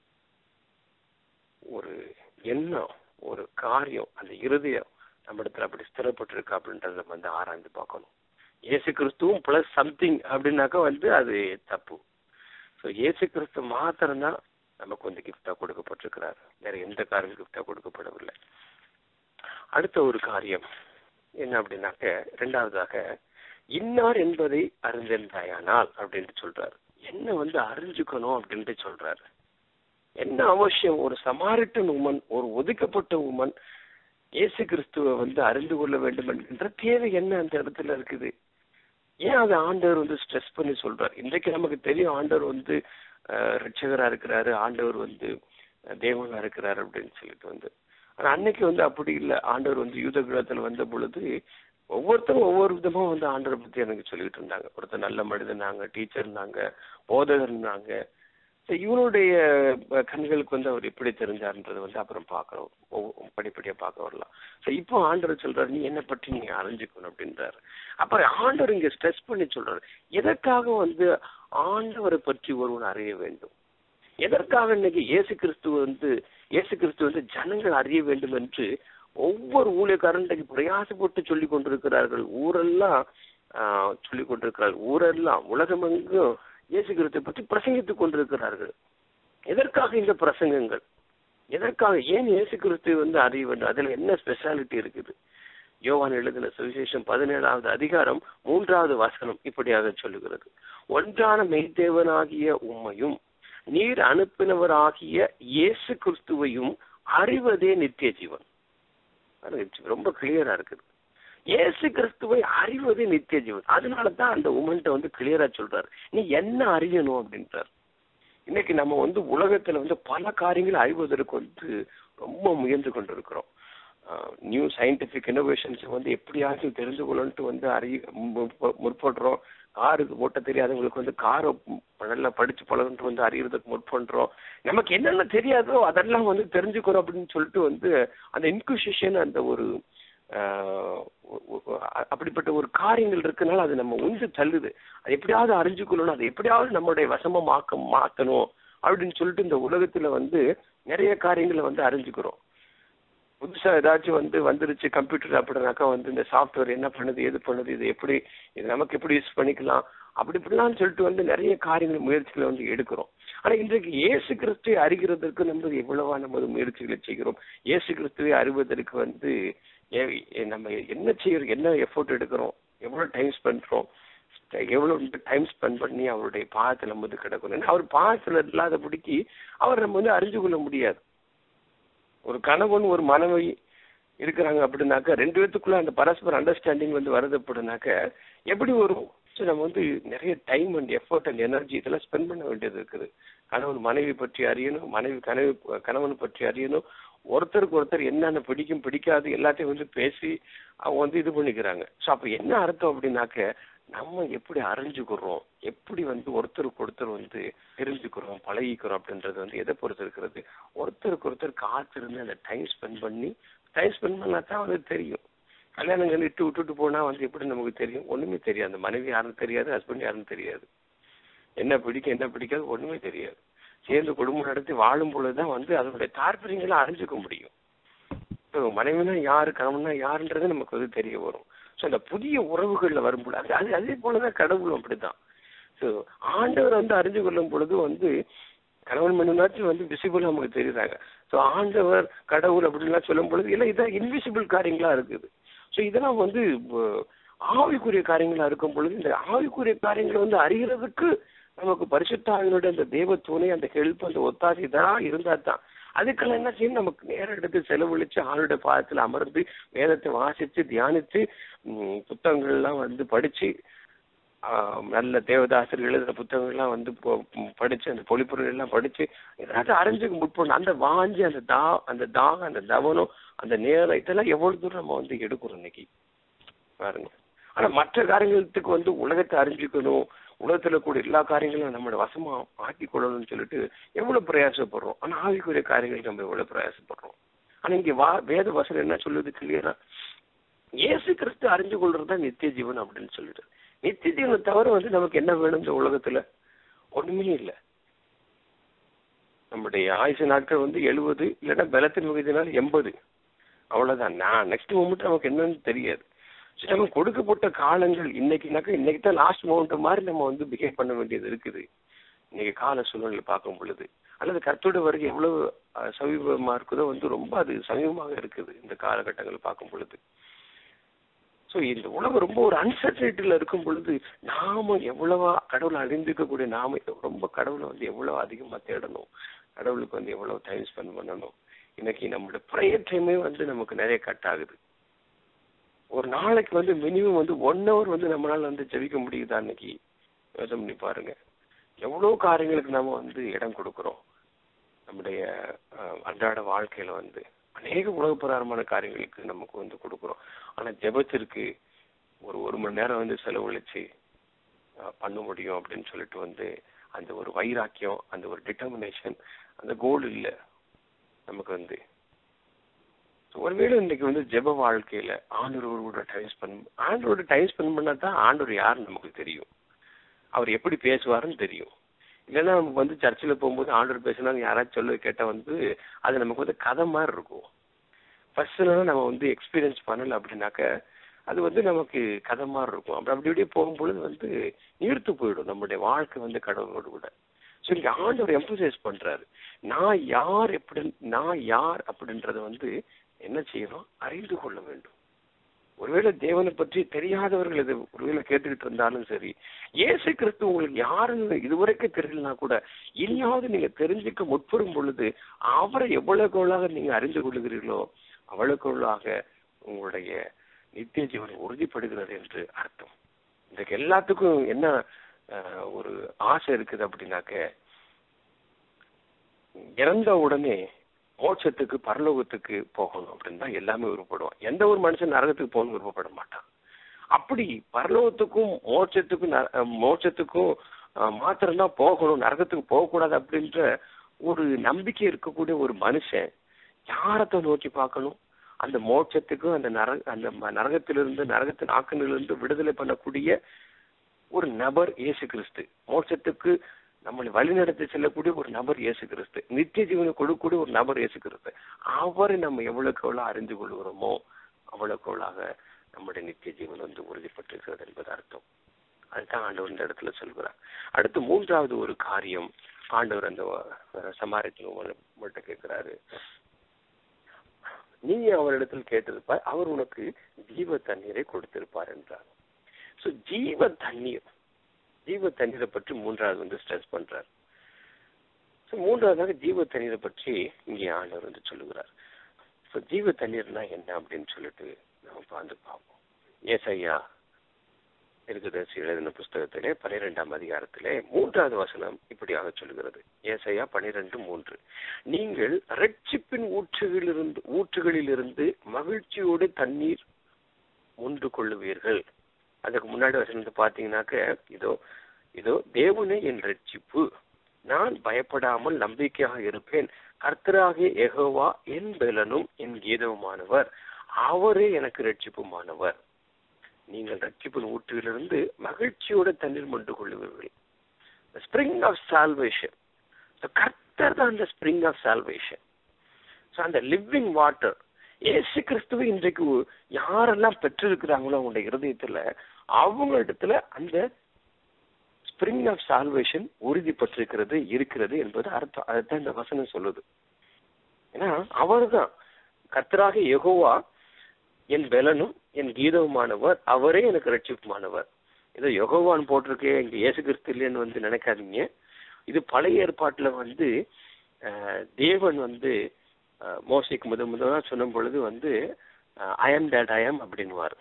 ஒரு எண்ணம் ஒரு காரியம் அந்த இருதயம் நம்ம இடத்துல அப்படி ஸ்திரப்பட்டிருக்கு அப்படின்றத நம்ம வந்து ஆராய்ந்து பார்க்கணும் இயேசு கிறிஸ்துவும் பிளஸ் சம்திங் அப்படின்னாக்கா வந்து அது தப்பு ஸோ இயேசு கிறிஸ்து மாத்திரம்தான் நமக்கு வந்து கிஃப்டா கொடுக்கப்பட்டிருக்கிறார் வேற எந்த காரியம் கிஃப்டா கொடுக்கப்படவில்லை அடுத்த ஒரு காரியம் என்ன அப்படின்னாக்க ரெண்டாவதாக இன்னார் என்பதை அறிந்திருந்தாயானால் அப்படின்ட்டு சொல்றாரு என்ன வந்து அறிஞ்சுக்கணும் அப்படின்ட்டு சொல்றாரு என்ன அவசியம் ஒரு சமாரிட்டன் உமன் ஒரு ஒதுக்கப்பட்ட உமன் இயேசு கிறிஸ்துவ வந்து அறிந்து கொள்ள வேண்டும் என்கின்ற தேவை என்ன அந்த இடத்துல இருக்குது ஏன் அதை ஆண்டவர் வந்து ஸ்ட்ரெஸ் பண்ணி சொல்றாரு இன்றைக்கு நமக்கு தெரியும் ஆண்டவர் வந்து அஹ், ரட்சகரா இருக்கிறாரு ஆண்டவர் வந்து அஹ், தேவனா இருக்கிறாரு அப்படின்னு சொல்லிட்டு வந்து ஆனா அன்னைக்கு வந்து அப்படி இல்லை ஆண்டவர் வந்து யூத கிரகத்துல வந்த பொழுது ஒவ்வொருத்தரும் ஒவ்வொரு விதமா வந்து ஆண்டவரை பத்தி எனக்கு சொல்லிட்டு இருந்தாங்க ஒருத்தர் நல்ல மனிதனாங்க டீச்சர் இருந்தாங்க போதகர் இருந்தாங்க So, இவனுடைய அஹ், கண்களுக்கு வந்து அவர் எப்படி தெரிஞ்சாருன்றது வந்து அப்புறம் பார்க்கணும் ஒவ்வொ- படிப்படியா பார்க்க வரலாம் ஸோ இப்போ ஆண்டவர் சொல்றாரு நீ என்னை பற்றி நீங்க அறிஞ்சுக்கணும் அப்படின்றாரு அப்ப ஆண்டவர் இங்க ஸ்ட்ரெஸ் பண்ணி சொல்றாரு எதற்காக வந்து ஆண்டவரை பற்றி ஒருவன் அறிய வேண்டும் எதற்காக இன்னைக்கு இயேசு கிறிஸ்து வந்து இயேசு கிறிஸ்து வந்து ஜனங்கள் அறிய வேண்டும் என்று ஒவ்வொரு ஊழியக்காரன் இன்றைக்கு பிரயாசப்பட்டு சொல்லிக் கொண்டிருக்கிறார்கள் ஊரெல்லாம் ஆஹ், சொல்லிக் கொண்டிருக்கிறார்கள் ஊரெல்லாம் உலகமெங்கும் இயேசு கிறிஸ்துவை பற்றி பிரசங்கித்துக் கொண்டிருக்கிறார்கள் எதற்காக இந்த பிரசங்கங்கள் எதற்காக ஏன் இயேசு கிறிஸ்துவை வந்து அறிய வேண்டும் அதுல என்ன ஸ்பெஷாலிட்டி இருக்குது யோவான் எழுதின சுவிசேஷம் பதினேழாவது அதிகாரம் மூன்றாவது வசனம் இப்படியாக சொல்லுகிறது ஒன்றான மெய்தேவனாகிய உம்மையும் நீர் அனுப்பினவராகிய இயேசு கிறிஸ்துவையும் அறிவதே நித்திய ஜீவன் பாருங்க, இது ரொம்ப கிளியரா இருக்குது இயேசு கிறிஸ்துவை அறிவதே நித்திய ஜீவன் அதனால தான் அந்த உமன்ட்ட வந்து கிளியரா சொல்றாரு நீ என்ன அறியணும் அப்படின்றார் இன்னைக்கு நம்ம வந்து உலகத்துல வந்து பல காரியங்களை அறிவதற்கு வந்து ரொம்ப முயன்று கொண்டிருக்கிறோம் நியூ சயின்டிபிக் இன்னோவேஷன்ஸ் வந்து எப்படியாச்சும் தெரிந்து கொள்ளணும்ட்டு வந்து அறிய முற்ப- முற்படுறோம் காருக்கு ஓட்ட தெரியாதவங்களுக்கு வந்து காரை நல்லா படிச்சு பழகன்ட்டு வந்து அறியறதுக்கு முற்படுறோம் நமக்கு என்னென்ன தெரியாதோ அதெல்லாம் வந்து தெரிஞ்சுக்கிறோம் அப்படின்னு சொல்லிட்டு வந்து அந்த இன்குசிஷன் அந்த ஒரு ஆஹ், ஒ- ஒ- அ- அப்படிப்பட்ட ஒரு காரியங்கள் இருக்கனால அது நம்ம உந்து தள்ளுது அது எப்படியாவது அறிஞ்சுக்கொள்ளணும் அது எப்படியாவது நம்மளுடைய வசமா மாக்க மாத்தணும் அப்படின்னு சொல்லிட்டு இந்த உலகத்துல வந்து நிறைய காரியங்களை வந்து அறிஞ்சுக்கிறோம் புதுசா ஏதாச்சும் வந்து வந்துருச்சு கம்ப்யூட்டர் அப்படின்னாக்கா வந்து இந்த சாஃப்ட்வேர் என்ன பண்ணுது எது பண்ணுது இது எப்படி இது நமக்கு எப்படி யூஸ் பண்ணிக்கலாம் அப்படி இப்படிலாம் சொல்லிட்டு வந்து நிறைய காரியங்கள் முயற்சிகளை வந்து எடுக்கிறோம் ஆனா இன்றைக்கு இயேசு கிறிஸ்துவை அறிகிறதற்கு நம்ம எவ்வளவா நம்ம முயற்சிகளை செய்கிறோம் இயேசு கிறிஸ்துவை அறிவதற்கு வந்து ஏ- ஏ- நம்ம என்ன செய்யறோம் என்ன எஃபோர்ட் எடுக்கிறோம் எவ்வளவு டைம் பண்றோம் எவ்வளவு டைம் ஸ்பெண்ட் பண்ணி அவருடைய பாதத்துல நம்ம வந்து கிடக்கணும் ஏன்னா அவர் பாதத்துல இல்லாதபடிக்கு அவர் நம்ம வந்து அறிஞ்சு கொள்ள முடியாது ஒரு கணவன் ஒரு மனைவி இருக்கிறாங்க அப்படின்னாக்க ரெண்டு பேத்துக்குள்ள அந்த பரஸ்பர அண்டர்ஸ்டாண்டிங் வந்து வருது அப்படின்னாக்க எப்படி வரும் So, நம்ம வந்து நிறைய time and effort and energy இதெல்லாம் ஸ்பெண்ட் பண்ண வேண்டியது இருக்குது கணவன் மனைவி பற்றி அறியணும் மனைவி கனவு கணவன் பற்றி அறியணும் ஒருத்தருக்கு ஒருத்தர் என்னென்ன பிடிக்கும் பிடிக்காது எல்லாத்தையும் வந்து பேசி அவங்க வந்து இது பண்ணிக்கிறாங்க ஸோ அப்போ என்ன அர்த்தம் அப்படின்னாக்க நம்ம எப்படி அறிஞ்சுக்கிறோம் எப்படி வந்து ஒருத்தருக்கு ஒருத்தர் வந்து தெரிஞ்சுக்கிறோம் பழகிக்கிறோம் அப்படின்றது வந்து எதை பொறுத்து இருக்கிறது ஒருத்தருக்கு ஒருத்தர் காத்திருந்து அந்த டைம் ஸ்பெண்ட் பண்ணி டைம் ஸ்பெண்ட் பண்ணா தான் வந்து தெரியும் கல்யாணங்கள் இட்டு விட்டுட்டு போனா வந்து எப்படி நமக்கு தெரியும் ஒண்ணுமே தெரியாது அந்த மனைவி யாரும் தெரியாது ஹஸ்பண்ட் யாரும் தெரியாது என்ன பிடிக்கும் என்ன பிடிக்காது ஒண்ணுமே தெரியாது சேர்ந்து குடும்பம் நடத்தி வாழும் பொழுதுதான் வந்து அதனுடைய தாற்பயங்களை அறிஞ்சுக்க முடியும் இப்போ மனைவினா யாரு கணவனா யாருன்றது நமக்கு வந்து தெரிய வரும் ஸோ அந்த புதிய உறவுகள்ல வரும்பொழுது அது அது அதே போலதான் கடவுளும் அப்படிதான் ஸோ ஆண்டவர் வந்து அறிஞ்சு கொள்ளும் பொழுது வந்து கணவன் மனைவினாச்சும் வந்து விசிபிள் நமக்கு தெரியுறாங்க ஸோ ஆண்டவர் கடவுள் அப்படின்லாம் சொல்லும் பொழுது இல்லை இதான் இன்விசிபிள் காரியங்களா இருக்குது ஸோ இதெல்லாம் வந்து அஹ், ஆவிக்குரிய காரியங்களா இருக்கும் பொழுது இந்த ஆவிக்குரிய காரியங்களை வந்து அறிகிறதுக்கு நமக்கு பரிசுத்தாவினுடைய அந்த தேவ துணை அந்த ஹெல்ப் அந்த ஒத்தாசி இதெல்லாம் இருந்தா தான் அதுக்கெல்லாம் என்ன செய்யணும் நமக்கு நேரம் எடுத்து செலவழிச்சு ஆளுடைய பாதத்துல அமர்ந்து வேதத்தை வாசிச்சு தியானிச்சு ம், புத்தகங்கள்லாம் வந்து படிச்சு ஆஹ், நல்ல தேவதாசர் எழுதுற புத்தகங்கள்லாம் வந்து பொ- ம், படிச்சு அந்த பொழிப்புரை எல்லாம் படிச்சு ஏதாச்சும் அறிஞ்சுக்க முற்படணும் அந்த வாஞ்சி அந்த தா அந்த தாகம் அந்த தவனம் அந்த நேரம் இதெல்லாம் எவ்வளவு தூரம் நம்ம வந்து எடுக்கிறோம் இன்னைக்கு பாருங்க ஆனா மற்ற காரியங்களுக்கு வந்து உலகத்தை அறிஞ்சுக்கணும் உலகத்துல கூட எல்லா காரியங்களும் நம்மளோட வசமா ஆக்கி கொள்ளணும்னு சொல்லிட்டு எவ்வளவு பிரயாசப்படுறோம் ஆனா ஆவிக்குரிய காரியங்களுக்கு நம்ம எவ்வளவு பிரயாசப்படுறோம் ஆனா இங்க வா வேத வசனம் என்ன சொல்லுது கிளியரா இயேசு கிறிஸ்து அறிஞ்சு கொள்றதுதான் நித்திய ஜீவன் அப்படின்னு சொல்லிட்டு நித்திய ஜீவனை தவிர வந்து நமக்கு என்ன வேணும் இந்த உலகத்துல ஒண்ணுமே இல்லை நம்முடைய ஆயுசு நாட்கள் வந்து எழுபது இல்லைன்னா பலத்தின் மிகுதினால் எண்பது அவ்வளவுதான் நான் நெக்ஸ்ட் மூமெண்ட் நமக்கு என்னன்னு தெரியாது சரி நம்ம கொடுக்கப்பட்ட காலங்கள் இன்னைக்குனாக்கா இன்னைக்கு தான் லாஸ்ட் மூமெண்ட் மாதிரி நம்ம வந்து பிஹேவ் பண்ண வேண்டியது இருக்குது இன்னைக்கு கால சூழ்நிலை பார்க்கும் பொழுது அல்லது கர்த்தோட வருகை எவ்வளவு அஹ், சமீபமா இருக்குதோ வந்து ரொம்ப அது சமீபமாக இருக்குது இந்த காலகட்டங்கள் பார்க்கும் பொழுது ஸோ இந்த உலகம் ரொம்ப ஒரு அன்சர்டனிட்டியில் இருக்கும் பொழுது நாம எவ்வளவா கடவுளை அறிந்திருக்கக்கூடிய நாம ரொம்ப கடவுளை வந்து எவ்வளவு அதிகமா தேடணும் கடவுளுக்கு வந்து எவ்வளவு டைம் ஸ்பெண்ட் பண்ணணும் இன்னைக்கு நம்மளோட ப்ரேயர் டைமே வந்து நமக்கு நிறைய கட் ஆகுது ஒரு நாளைக்கு வந்து மினிமம் வந்து ஒன் ஹவர் வந்து நம்மளால வந்து ஜெபிக்க முடியுதா இன்னைக்கு யோசனை பண்ணி பாருங்க எவ்வளவு காரியங்களுக்கு நாம வந்து இடம் கொடுக்கிறோம் நம்முடைய அஹ், அன்றாட வாழ்க்கையில வந்து அநேக உலகப்பிரகாரமான காரியங்களுக்கு நமக்கு வந்து கொடுக்கிறோம் ஆனா ஜெபத்திற்கு ஒரு ஒரு மணி நேரம் வந்து செலவழிச்சு அஹ், பண்ண முடியும் அப்படின்னு சொல்லிட்டு வந்து அந்த ஒரு வைராக்கியம் அந்த ஒரு டிட்டர்மினேஷன் அந்த கோல் இல்ல நமக்கு வந்து So, ஒருவேளை இன்னைக்கு வந்து ஜெப வாழ்க்கையில ஆண்டவரோட டைம் ஸ்பெண்ட் ஆண்டவரோட டைம் ஸ்பெண்ட் பண்ணா தான் ஆண்டவர் யாருன்னு நமக்கு தெரியும் அவர் எப்படி பேசுவாருன்னு தெரியும் இல்லைன்னா நமக்கு வந்து சர்ச்சில் போகும்போது ஆண்டவர் பேசினாங்க யாராச்சும் சொல்ல கேட்டா வந்து அது நமக்கு வந்து கதை மாதிரி இருக்கும் பர்சனலாக நம்ம வந்து எக்ஸ்பீரியன்ஸ் பண்ணல அப்படின்னாக்க அது வந்து நமக்கு கதை மாதிரி இருக்கும் அப்படி அப்படி இப்படியே போகும்பொழுது வந்து நீர்த்து போயிடும் நம்மளுடைய வாழ்க்கை வந்து கடவுளோடு கூட ஸோ இங்க ஆண்டவர் எம்பசைஸ் பண்றாரு நான் யார் எப்படி நான் யார் அப்படின்றத வந்து என்ன செய்யணும் அறிந்து கொள்ள வேண்டும் ஒருவேளை தேவனை பற்றி தெரியாதவர்கள் இது ஒருவேளை கேட்டுக்கிட்டு இருந்தாலும் சரி இயேசு கிறிஸ்து உங்களுக்கு யாருன்னு இதுவரைக்கும் தெரியலனா கூட இனியாவது நீங்க தெரிஞ்சுக்க முற்படும் பொழுது அவரை எவ்வளவுக்கு எவ்வளவாக நீங்க அறிந்து கொள்ளுகிறீர்களோ அவ்வளவுக்கு எவ்வளவாக உங்களுடைய நித்திய ஜீவன் உறுதிப்படுகிறது என்று அர்த்தம் இதுக்கு எல்லாத்துக்கும் என்ன அஹ், ஒரு ஆசை இருக்குது அப்படின்னாக்க இறந்த உடனே மோட்சத்துக்கு பரலோகத்துக்கு போகணும் அப்படின்னு தான் எல்லாமே விருப்பப்படுவான் எந்த ஒரு மனுஷன் நரகத்துக்கு போகணும்னு விருப்பப்பட மாட்டான் அப்படி பரலோகத்துக்கும் மோட்சத்துக்கும் நர- அஹ் மோட்சத்துக்கும் அஹ், மாத்திரம்தான் போகணும் நரகத்துக்கு போகக்கூடாது அப்படின்ற ஒரு நம்பிக்கை இருக்கக்கூடிய ஒரு மனுஷன் யாரத்தை நோக்கி பார்க்கணும் அந்த மோட்சத்துக்கும் அந்த நர அந்த ம- நரகத்திலிருந்து நரகத்தின் ஆக்கணிலிருந்து விடுதலை பண்ணக்கூடிய ஒரு நபர் இயேசு கிறிஸ்து மோட்சத்துக்கு நம்மளை வழிநடத்தி செல்லக்கூடிய ஒரு நபர் இயேசு கிறிஸ்து நித்திய ஜீவனை கொடுக்கக்கூடிய ஒரு நபர் இயேசு கிறிஸ்து அவரை நம்ம எவ்வளவுக்கு எவ்வளவு அறிந்து கொள்கிறோமோ அவ்வளவுக்கு எவ்வளவாக நம்முடைய நித்திய ஜீவன் வந்து உறுதிப்பட்டிருக்கிறது என்பது அர்த்தம் அதுதான் ஆண்டவர் இந்த இடத்துல சொல்கிறார் அடுத்து மூன்றாவது ஒரு காரியம் ஆண்டவர் அந்த சமாரித்து கேட்கிறாரு நீ அவரிடத்தில் கேட்டிருப்பாய் அவர் உனக்கு ஜீவ தண்ணீரை கொடுத்திருப்பார் என்றார் சோ ஜீவ தண்ணீர் ஜீவ தண்ணீரை பற்றி மூன்றாவது வந்து ஸ்ட்ரெஸ் பண்றார் சோ மூன்றாவதாக ஜீவ தண்ணீரை பற்றி இங்கே ஆண்டவர் வந்து சொல்லுகிறார் சோ ஜீவ தண்ணீர்னா என்ன அப்படின்னு சொல்லிட்டு நம்ம பார்த்து பார்ப்போம் ஏசையா தீர்க்கதரிசி எழுதின புஸ்தகத்திலே பனிரெண்டாம் அதிகாரத்திலே மூன்றாவது வசனம் இப்படியாக சொல்லுகிறது ஏசையா பனிரெண்டு மூன்று நீங்கள் ரட்சிப்பின் ஊற்றுகளிலிருந்து ஊற்றுகளிலிருந்து மகிழ்ச்சியோடு தண்ணீர் உண்டு கொள்ளுவீர்கள் அதுக்கு முன்னாடி வசனத்தை பாத்தீங்கன்னாக்க இதோ இதோ தேவனே என் ரட்சிப்பு நான் பயப்படாமல் நம்பிக்கையாக இருப்பேன் கர்த்தராகிய யெகோவா என் பலனும் என் கீதவுமானவர் அவரே எனக்கு ரட்சிப்புமானவர் நீங்கள் ரட்சிப்பின் ஊற்றிலிருந்து மகிழ்ச்சியோட தண்ணீர் மொண்டு கொள்ளுவீர்கள் ஸ்பிரிங் ஆஃப் சால்வேஷன் கர்த்தர் தான் அந்த ஸ்பிரிங் ஆஃப் சால்வேஷன் ஸோ அந்த லிவிங் வாட்டர் ஏசு கிறிஸ்துவை இன்றைக்கு யாரெல்லாம் பெற்றிருக்கிறாங்களோ அவங்களுடைய இருதயத்துல அவங்க இடத்துல அந்த ஸ்பிரிங் ஆஃப் சால்வேஷன் உறுதிப்பட்டிருக்கிறது இருக்கிறது என்பது அர்த்தம் அதுதான் இந்த வசனம் சொல்லுது ஏன்னா அவர்தான் கர்த்தராக யெகோவா என் பலனும் என் கீதவுமானவர் அவரே எனக்கு ரட்சிப்புமானவர் ஏதோ யெகோவான் போட்டிருக்கே இங்க இயேசு கிறிஸ்து இல்லைன்னு வந்து நினைக்காதீங்க இது பழைய ஏற்பாட்டுல வந்து அஹ், தேவன் வந்து அஹ், மோசைக்கு முத முதலா சொன்ன பொழுது வந்து அயம் டேட் அயம் அப்படின்னுவார்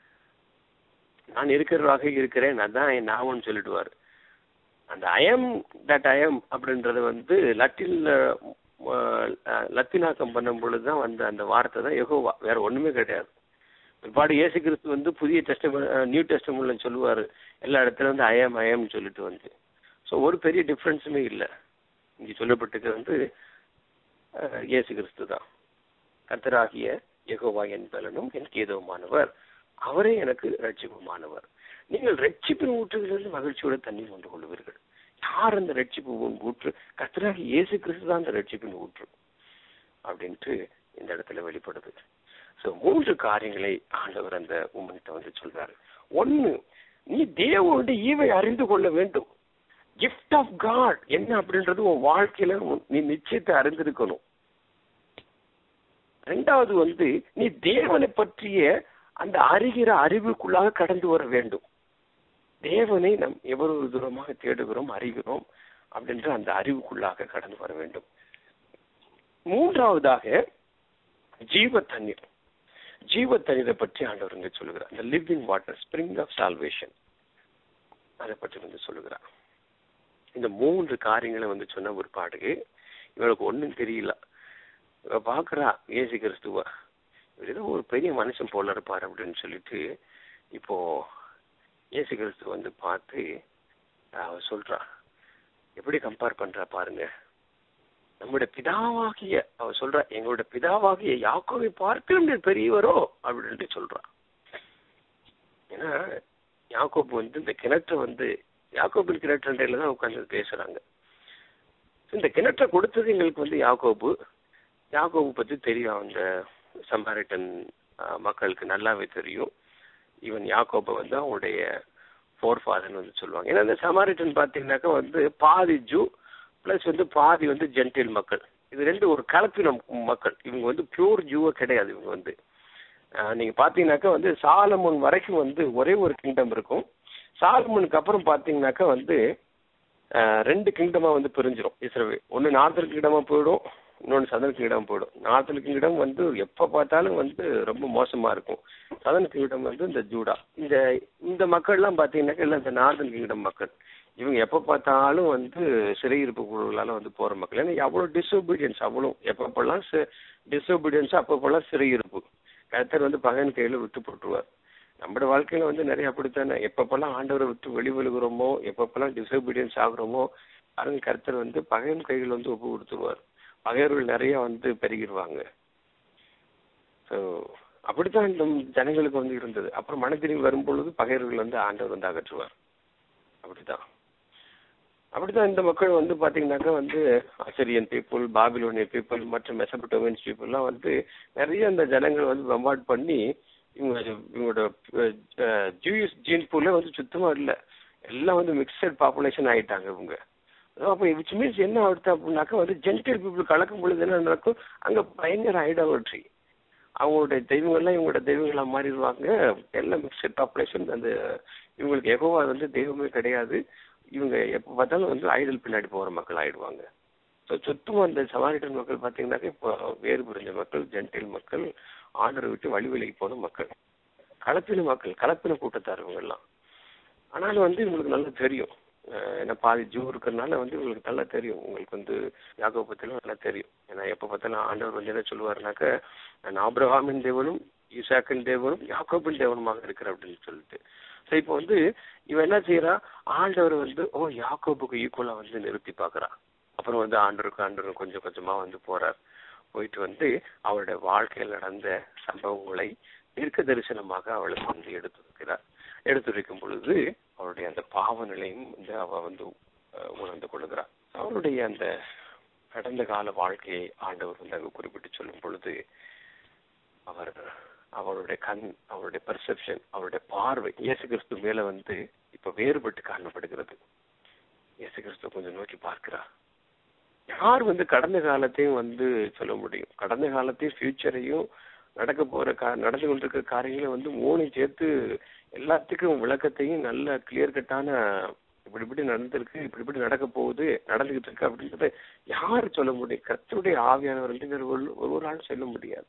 நான் இருக்கிறவராக இருக்கிறேன் அதான் என் நாமன்னு சொல்லிடுவார் அந்த அயம் தட் அயம் அப்படின்றது வந்து லட்டின்ல அஹ், அஹ், லத்தினாக்கம் பண்ணும் பொழுதுதான் வந்த அந்த வார்த்தை தான் யெகோவா வேற ஒண்ணுமே கிடையாது பிற்பாடு இயேசு கிறிஸ்து வந்து புதிய டெஸ்ட் நியூ டெஸ்டமெண்ட்ல சொல்லுவாரு எல்லா இடத்துல வந்து அயம் அயம்னு சொல்லிட்டு வந்து ஸோ ஒரு பெரிய டிஃப்ரென்ஸுமே இல்லை இங்க சொல்லப்பட்டிருக்கிறது வந்து அஹ், இயேசு கிறிஸ்து தான் கர்த்தராகிய யெகோவா என் பலனும் என் கேதவுமானவர் அவரே எனக்கு ரட்சிப்புமானவர் நீங்கள் ரட்சிப்பின் ஊற்றுகளிலிருந்து மகிழ்ச்சியோட தண்ணீர் கொண்டு கொள்வீர்கள் யார் அந்த ரட்சிப்பு ஊற்று கர்த்தராகிய இயேசு கிறிஸ்து தான் அந்த ரட்சிப்பின் ஊற்று அப்படின்ட்டு இந்த இடத்துல வெளிப்படுது சோ மூன்று காரியங்களை ஆண்டவர் அந்த உமன்கிட்ட வந்து சொல்றாரு ஒன்னு நீ தேவனுடைய ஈவை அறிந்து கொள்ள வேண்டும் கிஃப்ட் ஆஃப் காட் என்ன அப்படின்றது உன் வாழ்க்கையில உன் நீ நிச்சயத்தை அறிந்திருக்கணும் ரெண்டாவது வந்து நீ தேவனை பற்றிய அந்த அறிகிற அறிவுக்குள்ளாக கடந்து வர வேண்டும் தேவனை நாம் எவ்வளவு தூரமாக தேடுகிறோம் அறிகிறோம் அப்படின்ற அந்த அறிவுக்குள்ளாக கடந்து வர வேண்டும் மூன்றாவதாக ஜீவ தண்ணீர் ஜீவ தண்ணீரை பற்றி ஆண்டவர் இங்க சொல்லுகிறார் the living water spring of salvation அதை பற்றி வந்து சொல்லுகிறார் இந்த மூன்று காரியங்களை வந்து சொன்ன ஒரு பாடு இவளுக்கு ஒண்ணும் தெரியல இவ பாக்குறா ஏசு கிறிஸ்துவ இவர் ஏதோ ஒரு பெரிய மனுஷன் போல இருப்பார் அப்படின்னு சொல்லிட்டு இப்போ ஏசு கிறிஸ்து வந்து பார்த்து அவ சொல்றா எப்படி கம்பேர் பண்றா பாருங்க நம்முடைய பிதாவாகிய அவ சொல்றா எங்களோட பிதாவாகிய யாக்கோவை பார்த்து நீர் பெரியவரோ அப்படின்ட்டு சொல்றா ஏன்னா யாக்கோப்பு வந்து இந்த கிணற்றை வந்து யாக்கோபின் கிணற்றண்டையில தான் உட்கார்ந்து பேசுறாங்க இந்த கிணற்றை கொடுத்தது எங்களுக்கு வந்து யாக்கோபு யாக்கோபு பத்தி தெரியும் அந்த சம்பாரிட்டன் மக்களுக்கு நல்லாவே தெரியும் ஈவன் யாக்கோபை வந்து அவங்களுடைய ஃபோர் ஃபாதர்னு வந்து சொல்லுவாங்க ஏன்னா இந்த சமாரிட்டன் பார்த்தீங்கன்னாக்கா வந்து பாதி ஜூ ப்ளஸ் வந்து பாதி வந்து ஜென்டில் மக்கள் இது ரெண்டு ஒரு கலப்பின மக்கள் இவங்க வந்து பியூர் ஜூவோ கிடையாது இவங்க வந்து ஆஹ் நீங்க பாத்தீங்கன்னாக்கா வந்து சாலமோன் வரைக்கும் வந்து ஒரே ஒரு கிங்டம் இருக்கும் சாலமோனுக்கு அப்புறம் பாத்தீங்கன்னாக்கா வந்து ஆஹ் ரெண்டு கிங்டமா வந்து பிரிஞ்சிரும் இஸ்ரேல் ஒன்னு நார்த்தன் கிங்டமா போயிடும் இன்னொன்று சதன் கிங்டம் போயிடும் நார்த்தன் கிங்டம் வந்து எப்ப பார்த்தாலும் வந்து ரொம்ப மோசமா இருக்கும் சதன் கிங்டம் வந்து இந்த ஜூடா இந்த இந்த மக்கள்லாம் பாத்தீங்கன்னாக்கா எல்லாம் இந்த நார்த்தன் கிங்டம் மக்கள் இவங்க எப்ப பார்த்தாலும் வந்து சிறையிருப்பு குழுக்களால வந்து போற மக்கள் ஏன்னா அவ்வளவு டிசோபீடியன்ஸ் அவ்வளவு எப்பப்பெல்லாம் டிசோபீடியன்ஸ் அப்பப்பெல்லாம் சிறையிருப்பு கர்த்தர் வந்து பகன் கையில விட்டு போட்டுருவார் நம்மளோட வாழ்க்கையில வந்து நிறைய அப்படித்தானே எப்பப்பெல்லாம் ஆண்டவரை விட்டு வெளி விழுகிறோமோ எப்பப்பெல்லாம் டிசோபீடியன்ஸ் ஆகுறோமோ பாருங்க கர்த்தர் வந்து பகையன் கையில் வந்து ஒப்பு கொடுத்துருவார் பகையர்கள் நிறைய வந்து பெருகிடுவாங்க ஸோ அப்படித்தான் இந்த ஜனங்களுக்கு வந்து இருந்தது அப்புறம் மனதிரிவு வரும்பொழுது பகையர்கள் வந்து ஆண்டவர் வந்து அகற்றுவார் அப்படிதான் அப்படிதான் இந்த மக்கள் வந்து பாத்தீங்கன்னாக்கா வந்து அசரியன் பீப்புள் பாபிலோனியன் பீப்புள் மற்றும் மெசபட்டோமியன்ஸ் பீப்புள்லாம் வந்து நிறைய இந்த ஜனங்கள் வந்து பம்பாட் பண்ணி இவங்க இவங்களோட ஜூஸ் ஜீன் பூல வந்து சுத்தமா இல்லை எல்லாம் வந்து மிக்சட் பாப்புலேஷன் ஆயிட்டாங்க இவங்க அப்போ விச் மீன்ஸ் என்ன ஆகுது அப்படின்னாக்கா வந்து ஜென்டல் பீப்புள் கலக்கும் பொழுது என்ன நடக்கும் அங்க பயங்கர ஐடாவட்ரி அவங்களுடைய தெய்வங்கள்லாம் இவங்களோட தெய்வங்களா மாறிடுவாங்க எல்லாம் மிக்சட் பாப்புலேஷன் அந்த இவங்களுக்கு எகோவா வந்து தெய்வமே கிடையாது இவங்க எப்போ பார்த்தாலும் வந்து ஐடல் பின்னாடி போகிற மக்கள் ஆயிடுவாங்க ஸோ சுத்தமாக அந்த சமாரிட்டன் மக்கள் பார்த்தீங்கன்னாக்க இப்போ வேறு புரிஞ்ச மக்கள் ஜென்டில் மக்கள் ஆண்டரை விட்டு வழி விலகி போன மக்கள் கலப்பின மக்கள் கலப்பின கூட்டத்தார் இவங்கெல்லாம் ஆனாலும் வந்து இவங்களுக்கு நல்லா தெரியும் ஏன்னா பாதி ஜூ இருக்கிறதுனால வந்து இவங்களுக்கு நல்லா தெரியும் உங்களுக்கு வந்து யாக்கோ பத்திலும் நல்லா தெரியும் ஏன்னா எப்போ பார்த்தாலும் ஆண்டவர் வந்து என்ன சொல்லுவாருனாக்க நான் ஆப்ரஹாமின் தேவனும் ஈசாக்கின் தேவனும் யாக்கோபின் தேவனுமாக இருக்கிறேன் அப்படின்னு சொல்லிட்டு ஸோ இப்போ வந்து இவன் என்ன செய்யறா ஆண்டவர் வந்து ஓ யாக்கோபுக்கு ஈக்குவலா வந்து நிறுத்தி பாக்குறான் அப்புறம் வந்து ஆண்டவருக்கு ஆண்டவர் கொஞ்சம் கொஞ்சமா வந்து போறார் போயிட்டு வந்து அவருடைய வாழ்க்கையில் நடந்த சம்பவங்களை தீர்க்க தரிசனமாக அவளுக்கு வந்து எடுத்து வைக்கிறார் எடுத்து வைக்கும் பொழுது அவருடைய அந்த பாவ நிலையும் வந்து அவ வந்து உணர்ந்து கொள்ளுகிறார் அவருடைய அந்த கடந்த கால வாழ்க்கையை ஆண்டவர் வந்து அங்கு குறிப்பிட்டு சொல்லும் பொழுது அவர் அவருடைய கண் அவருடைய பெர்செப்ஷன் அவருடைய பார்வை இயேசு கிறிஸ்து மேல வந்து இப்ப வேறுபட்டு காணப்படுகிறது இயேசு கிறிஸ்து கொஞ்சம் நோக்கி பார்க்கிறா யார் வந்து கடந்த காலத்தையும் வந்து சொல்ல முடியும் கடந்த காலத்தையும் ஃபியூச்சரையும் நடக்க போற கா நடந்து கொண்டிருக்கிற காரியங்களை வந்து மூணு சேர்த்து எல்லாத்துக்கும் விளக்கத்தையும் நல்ல கிளியர் கட்டான இப்படி இப்படி நடந்திருக்கு இப்படி இப்படி நடக்க போகுது நடந்துகிட்டு இருக்கு அப்படின்றத யாரு சொல்ல முடியும் கர்த்தருடைய ஆவியானவர் வந்து ஒரு ஒரு ஆள் சொல்ல முடியாது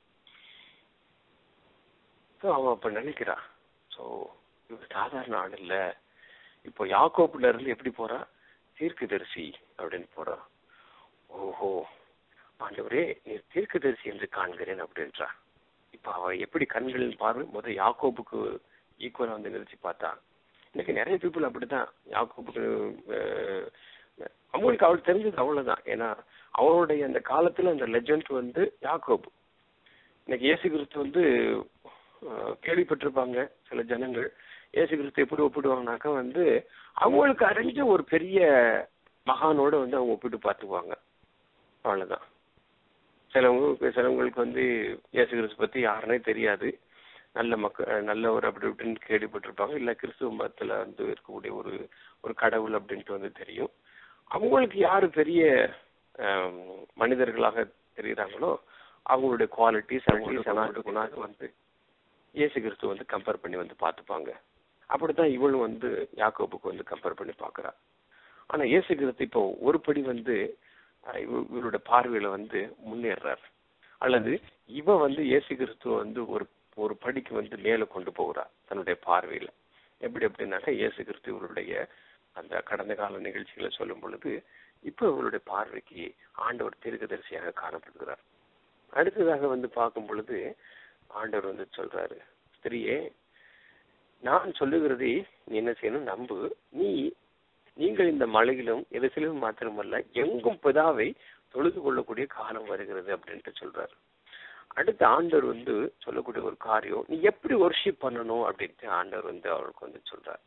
ஸோ அவன் அப்ப நினைக்கிறா ஸோ இவர் சாதாரண ஆள் இல்ல இப்போ யாக்கோப்புல இருந்து எப்படி போறா தீர்க்கதரிசி அப்படின்னு போறா ஓஹோ ஆண்டவரே நீ தீர்க்கதரிசி என்று காண்கிறேன் அப்படின்றா இப்ப அவ எப்படி கண்களின் பார்வை முதல் யாக்கோப்புக்கு ஈக்குவலா வந்து நிறுத்தி பார்த்தா இன்னைக்கு நிறைய பீப்புள் அப்படிதான் யாக்கோப்புக்கு அவங்களுக்கு அவளுக்கு தெரிஞ்சது அவ்வளவுதான் ஏன்னா அவருடைய அந்த காலத்துல அந்த லெஜண்ட் வந்து யாக்கோபு இன்னைக்கு இயேசு கிறிஸ்து வந்து கேள்விப்பட்டிருப்பாங்க சில ஜனங்கள் இயேசு கிறிஸ்து எப்படி ஒப்பிடுவாங்கனாக்கா வந்து அவங்களுக்கு அறிஞ்ச ஒரு பெரிய மகானோட வந்து அவங்க ஒப்பிட்டு பார்த்துக்குவாங்க அவ்வளவுதான் சிலவங்க சிலவங்களுக்கு வந்து இயேசு கிறிஸ்து பத்தி யாருன்னே தெரியாது நல்ல மக்கள் நல்லவர் அப்படி இப்படின்னு கேள்விப்பட்டிருப்பாங்க இல்ல கிறிஸ்துவ மதத்துல வந்து இருக்கக்கூடிய ஒரு ஒரு கடவுள் அப்படின்ட்டு வந்து தெரியும் அவங்களுக்கு யாரு பெரிய மனிதர்களாக தெரியுறாங்களோ அவங்களுடைய குவாலிட்டிஸ் அவங்களுடைய குணாக வந்து இயேசு கிறிஸ்து வந்து கம்பேர் பண்ணி வந்து பார்த்துப்பாங்க அப்படித்தான் இவளும் வந்து யாக்கோபுக்கு வந்து கம்பேர் பண்ணி பாக்குறா ஆனா இயேசு கிறிஸ்து இப்போ ஒரு படி வந்து இவரோட பார்வையில வந்து முன்னேறார் அல்லது இவ வந்து இயேசு கிறிஸ்துவ வந்து ஒரு ஒரு நிலைக்கு வந்து மேல கொண்டு போகிறார் தன்னுடைய பார்வையில எப்படி எப்படின்னாக்கா இயேசு கிறிஸ்துவருடைய அந்த கடந்த கால நிகழ்ச்சிகளை சொல்லும் பொழுது இப்ப இவருடைய பார்வைக்கு ஆண்டவர் தீர்க்கதரிசியாக காணப்படுகிறார் அடுத்ததாக வந்து பார்க்கும் பொழுது ஆண்டவர் வந்து சொல்றாரு ஸ்திரியே நான் சொல்லுகிறதை நீ என்ன செய்யணும் நம்பு நீ நீங்கள் இந்த மலையிலும் எரிசிலும் மாத்திரமல்ல எங்கும் பிதாவை தொழுது கொள்ளக்கூடிய காலம் வருகிறது அப்படின்ட்டு சொல்றாரு அடுத்து ஆண்டவர் வந்து சொல்லக்கூடிய ஒரு காரியம் நீ எப்படி ஒர்ஷிப் பண்ணணும் அப்படின்ட்டு ஆண்டவர் வந்து அவளுக்கு வந்து சொல்றார்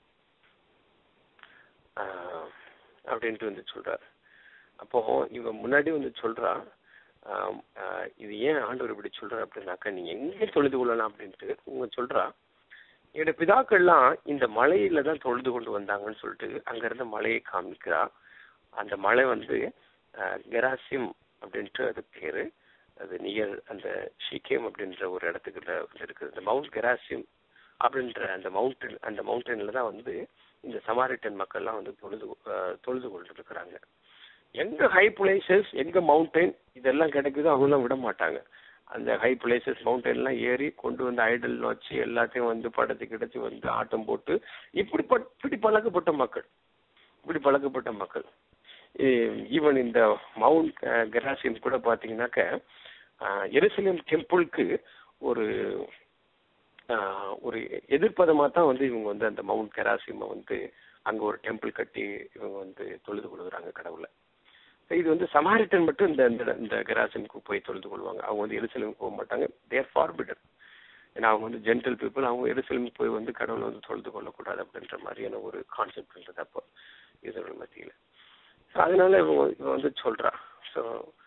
ஆஹ் அப்படின்ட்டு வந்து சொல்றாரு அப்போ இவன் முன்னாடி வந்து சொல்றா ஆஹ் ஆஹ் இது ஏன் ஆண்டவர் இப்படி சொல்றாரு அப்படின்னாக்கா நீ எங்கே தொழுது கொள்ளலாம் அப்படின்ட்டு உங்க சொல்றா என்னுடைய பிதாக்கள்லாம் இந்த மலையில தான் தொழுது கொண்டு வந்தாங்கன்னு சொல்லிட்டு அங்க இருந்த மலையை காமிக்கிறா அந்த மலை வந்து ஆஹ் கெராசிம் அப்படின்ட்டு அது பேரு அது நியர் அந்த ஷிகேம் அப்படின்ற ஒரு இடத்துக்குள்ள வந்து இருக்குது இந்த மவுண்ட் கெராசிம் அப்படின்ற அந்த மவுண்டன் அந்த மவுண்டன்ல தான் வந்து இந்த சமாரிட்டன் மக்கள்லாம் வந்து தொழுது ஆஹ் தொழுது கொண்டு இருக்கிறாங்க எங்க ஹை பிளேசஸ் எங்க மவுண்டன் இதெல்லாம் கிடைக்குதோ அவங்களாம் விட மாட்டாங்க அந்த ஹை பிளேசஸ் மவுண்டன்லாம் ஏறி கொண்டு வந்து ஐடல் வச்சு எல்லாத்தையும் வந்து படத்து கிடச்சி வந்து ஆட்டம் போட்டு இப்படி ப- இப்படி பழக்கப்பட்ட மக்கள் இப்படி பழக்கப்பட்ட மக்கள் ஈவன் இந்த மவுண்ட் கெராசியம் கூட பாத்தீங்கன்னாக்க எருசலேம் டெம்பிளுக்கு ஒரு ஆஹ், ஒரு எதிர்ப்பதமா தான் வந்து இவங்க வந்து அந்த மவுண்ட் கெராசியமை வந்து அங்க ஒரு டெம்பிள் கட்டி இவங்க வந்து தொழுது கொள்கிறாங்க கடவுளை இது வந்து சமாரிட்டன் மட்டும் இந்த இந்த- இந்த கெராசிமுக்கு போய் தொழுது கொள்வாங்க அவங்க வந்து எருசலேமுக்கு போக மாட்டாங்க தேர் ஃபார்பிடன் ஏன்னா அவங்க வந்து ஜென்டல் பீப்புள் அவங்க எருசலேமுக்கு போய் வந்து கடவுளை வந்து தொழுது கொள்ளக்கூடாது அப்படின்ற மாதிரியான ஒரு கான்செப்ட் இருந்தது அப்போ இதோட மத்தியில So அதனால இவங்க இவங்க வந்து சொல்றா ஸோ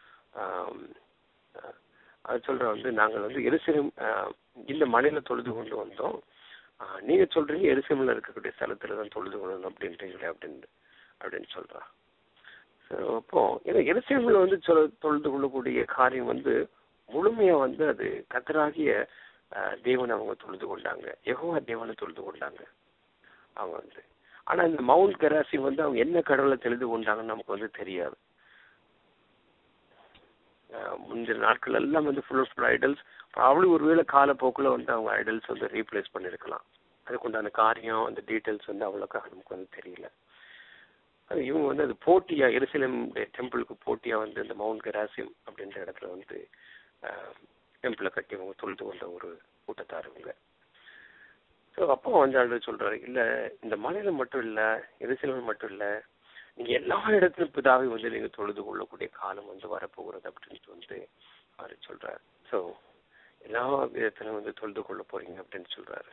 அது சொல்ற வந்து நாங்கள் வந்து எருசலேம் ஆஹ், இந்த மலையில தொழுது கொண்டு வந்தோம் ஆஹ், நீங்க சொல்றீங்க எருசலேம்ல இருக்கக்கூடிய ஸ்தலத்துல தான் தொழுது கொள்ளணும் அப்படின்றீங்களே அப்படின்னு அப்படின்னு சொல்றா So, அப்போ ஏன்னா எருசலேம்ல வந்து சொல் தொழுது கொள்ளக்கூடிய காரியம் வந்து முழுமையா வந்து அது கத்தராகிய ஆஹ், தேவனை அவங்க தொழுது கொண்டாங்க யெகோவா தேவனை தொழுது கொண்டாங்க அவங்க வந்து ஆனா இந்த மவுண்ட் கராசி வந்து அவங்க என்ன கடவுளை தெரிந்து கொண்டாங்கன்னு நமக்கு வந்து தெரியாது ஆஹ் முந்தின நாட்கள் எல்லாம் வந்து ஃபுல் ஃபுல் ஐடல்ஸ் அவளும் ஒருவேளை காலப்போக்குல வந்து அவங்க ஐடல்ஸ் வந்து ரீப்ளேஸ் பண்ணிருக்கலாம் அதுக்குண்டான காரியம் அந்த டீட்டெயில்ஸ் வந்து அவ்வளோக்காக நமக்கு வந்து தெரியல அது இவங்க வந்து அது போட்டியா எருசலேம் டெம்பிளுக்கு போட்டியா வந்து இந்த மவுண்ட் கராசியம் அப்படின்ற இடத்துல வந்து டெம்பிளை கட்டி அவங்க தொழுது கொண்ட ஒரு கூட்டத்தார் இவங்க ஸோ அப்போ வந்து ஆண்டு சொல்றாரு இல்ல இந்த மலையில மட்டும் இல்ல எருசலேம் மட்டும் இல்ல நீங்க எல்லா இடத்திலும் பிதாவை வந்து நீங்க தொழுது கொள்ளக்கூடிய காலம் வந்து வரப்போகிறது அப்படின்னு வந்து அவரு சொல்றாரு ஸோ எல்லா விதத்திலும் வந்து தொழுது கொள்ள போறீங்க அப்படின்னு சொல்றாரு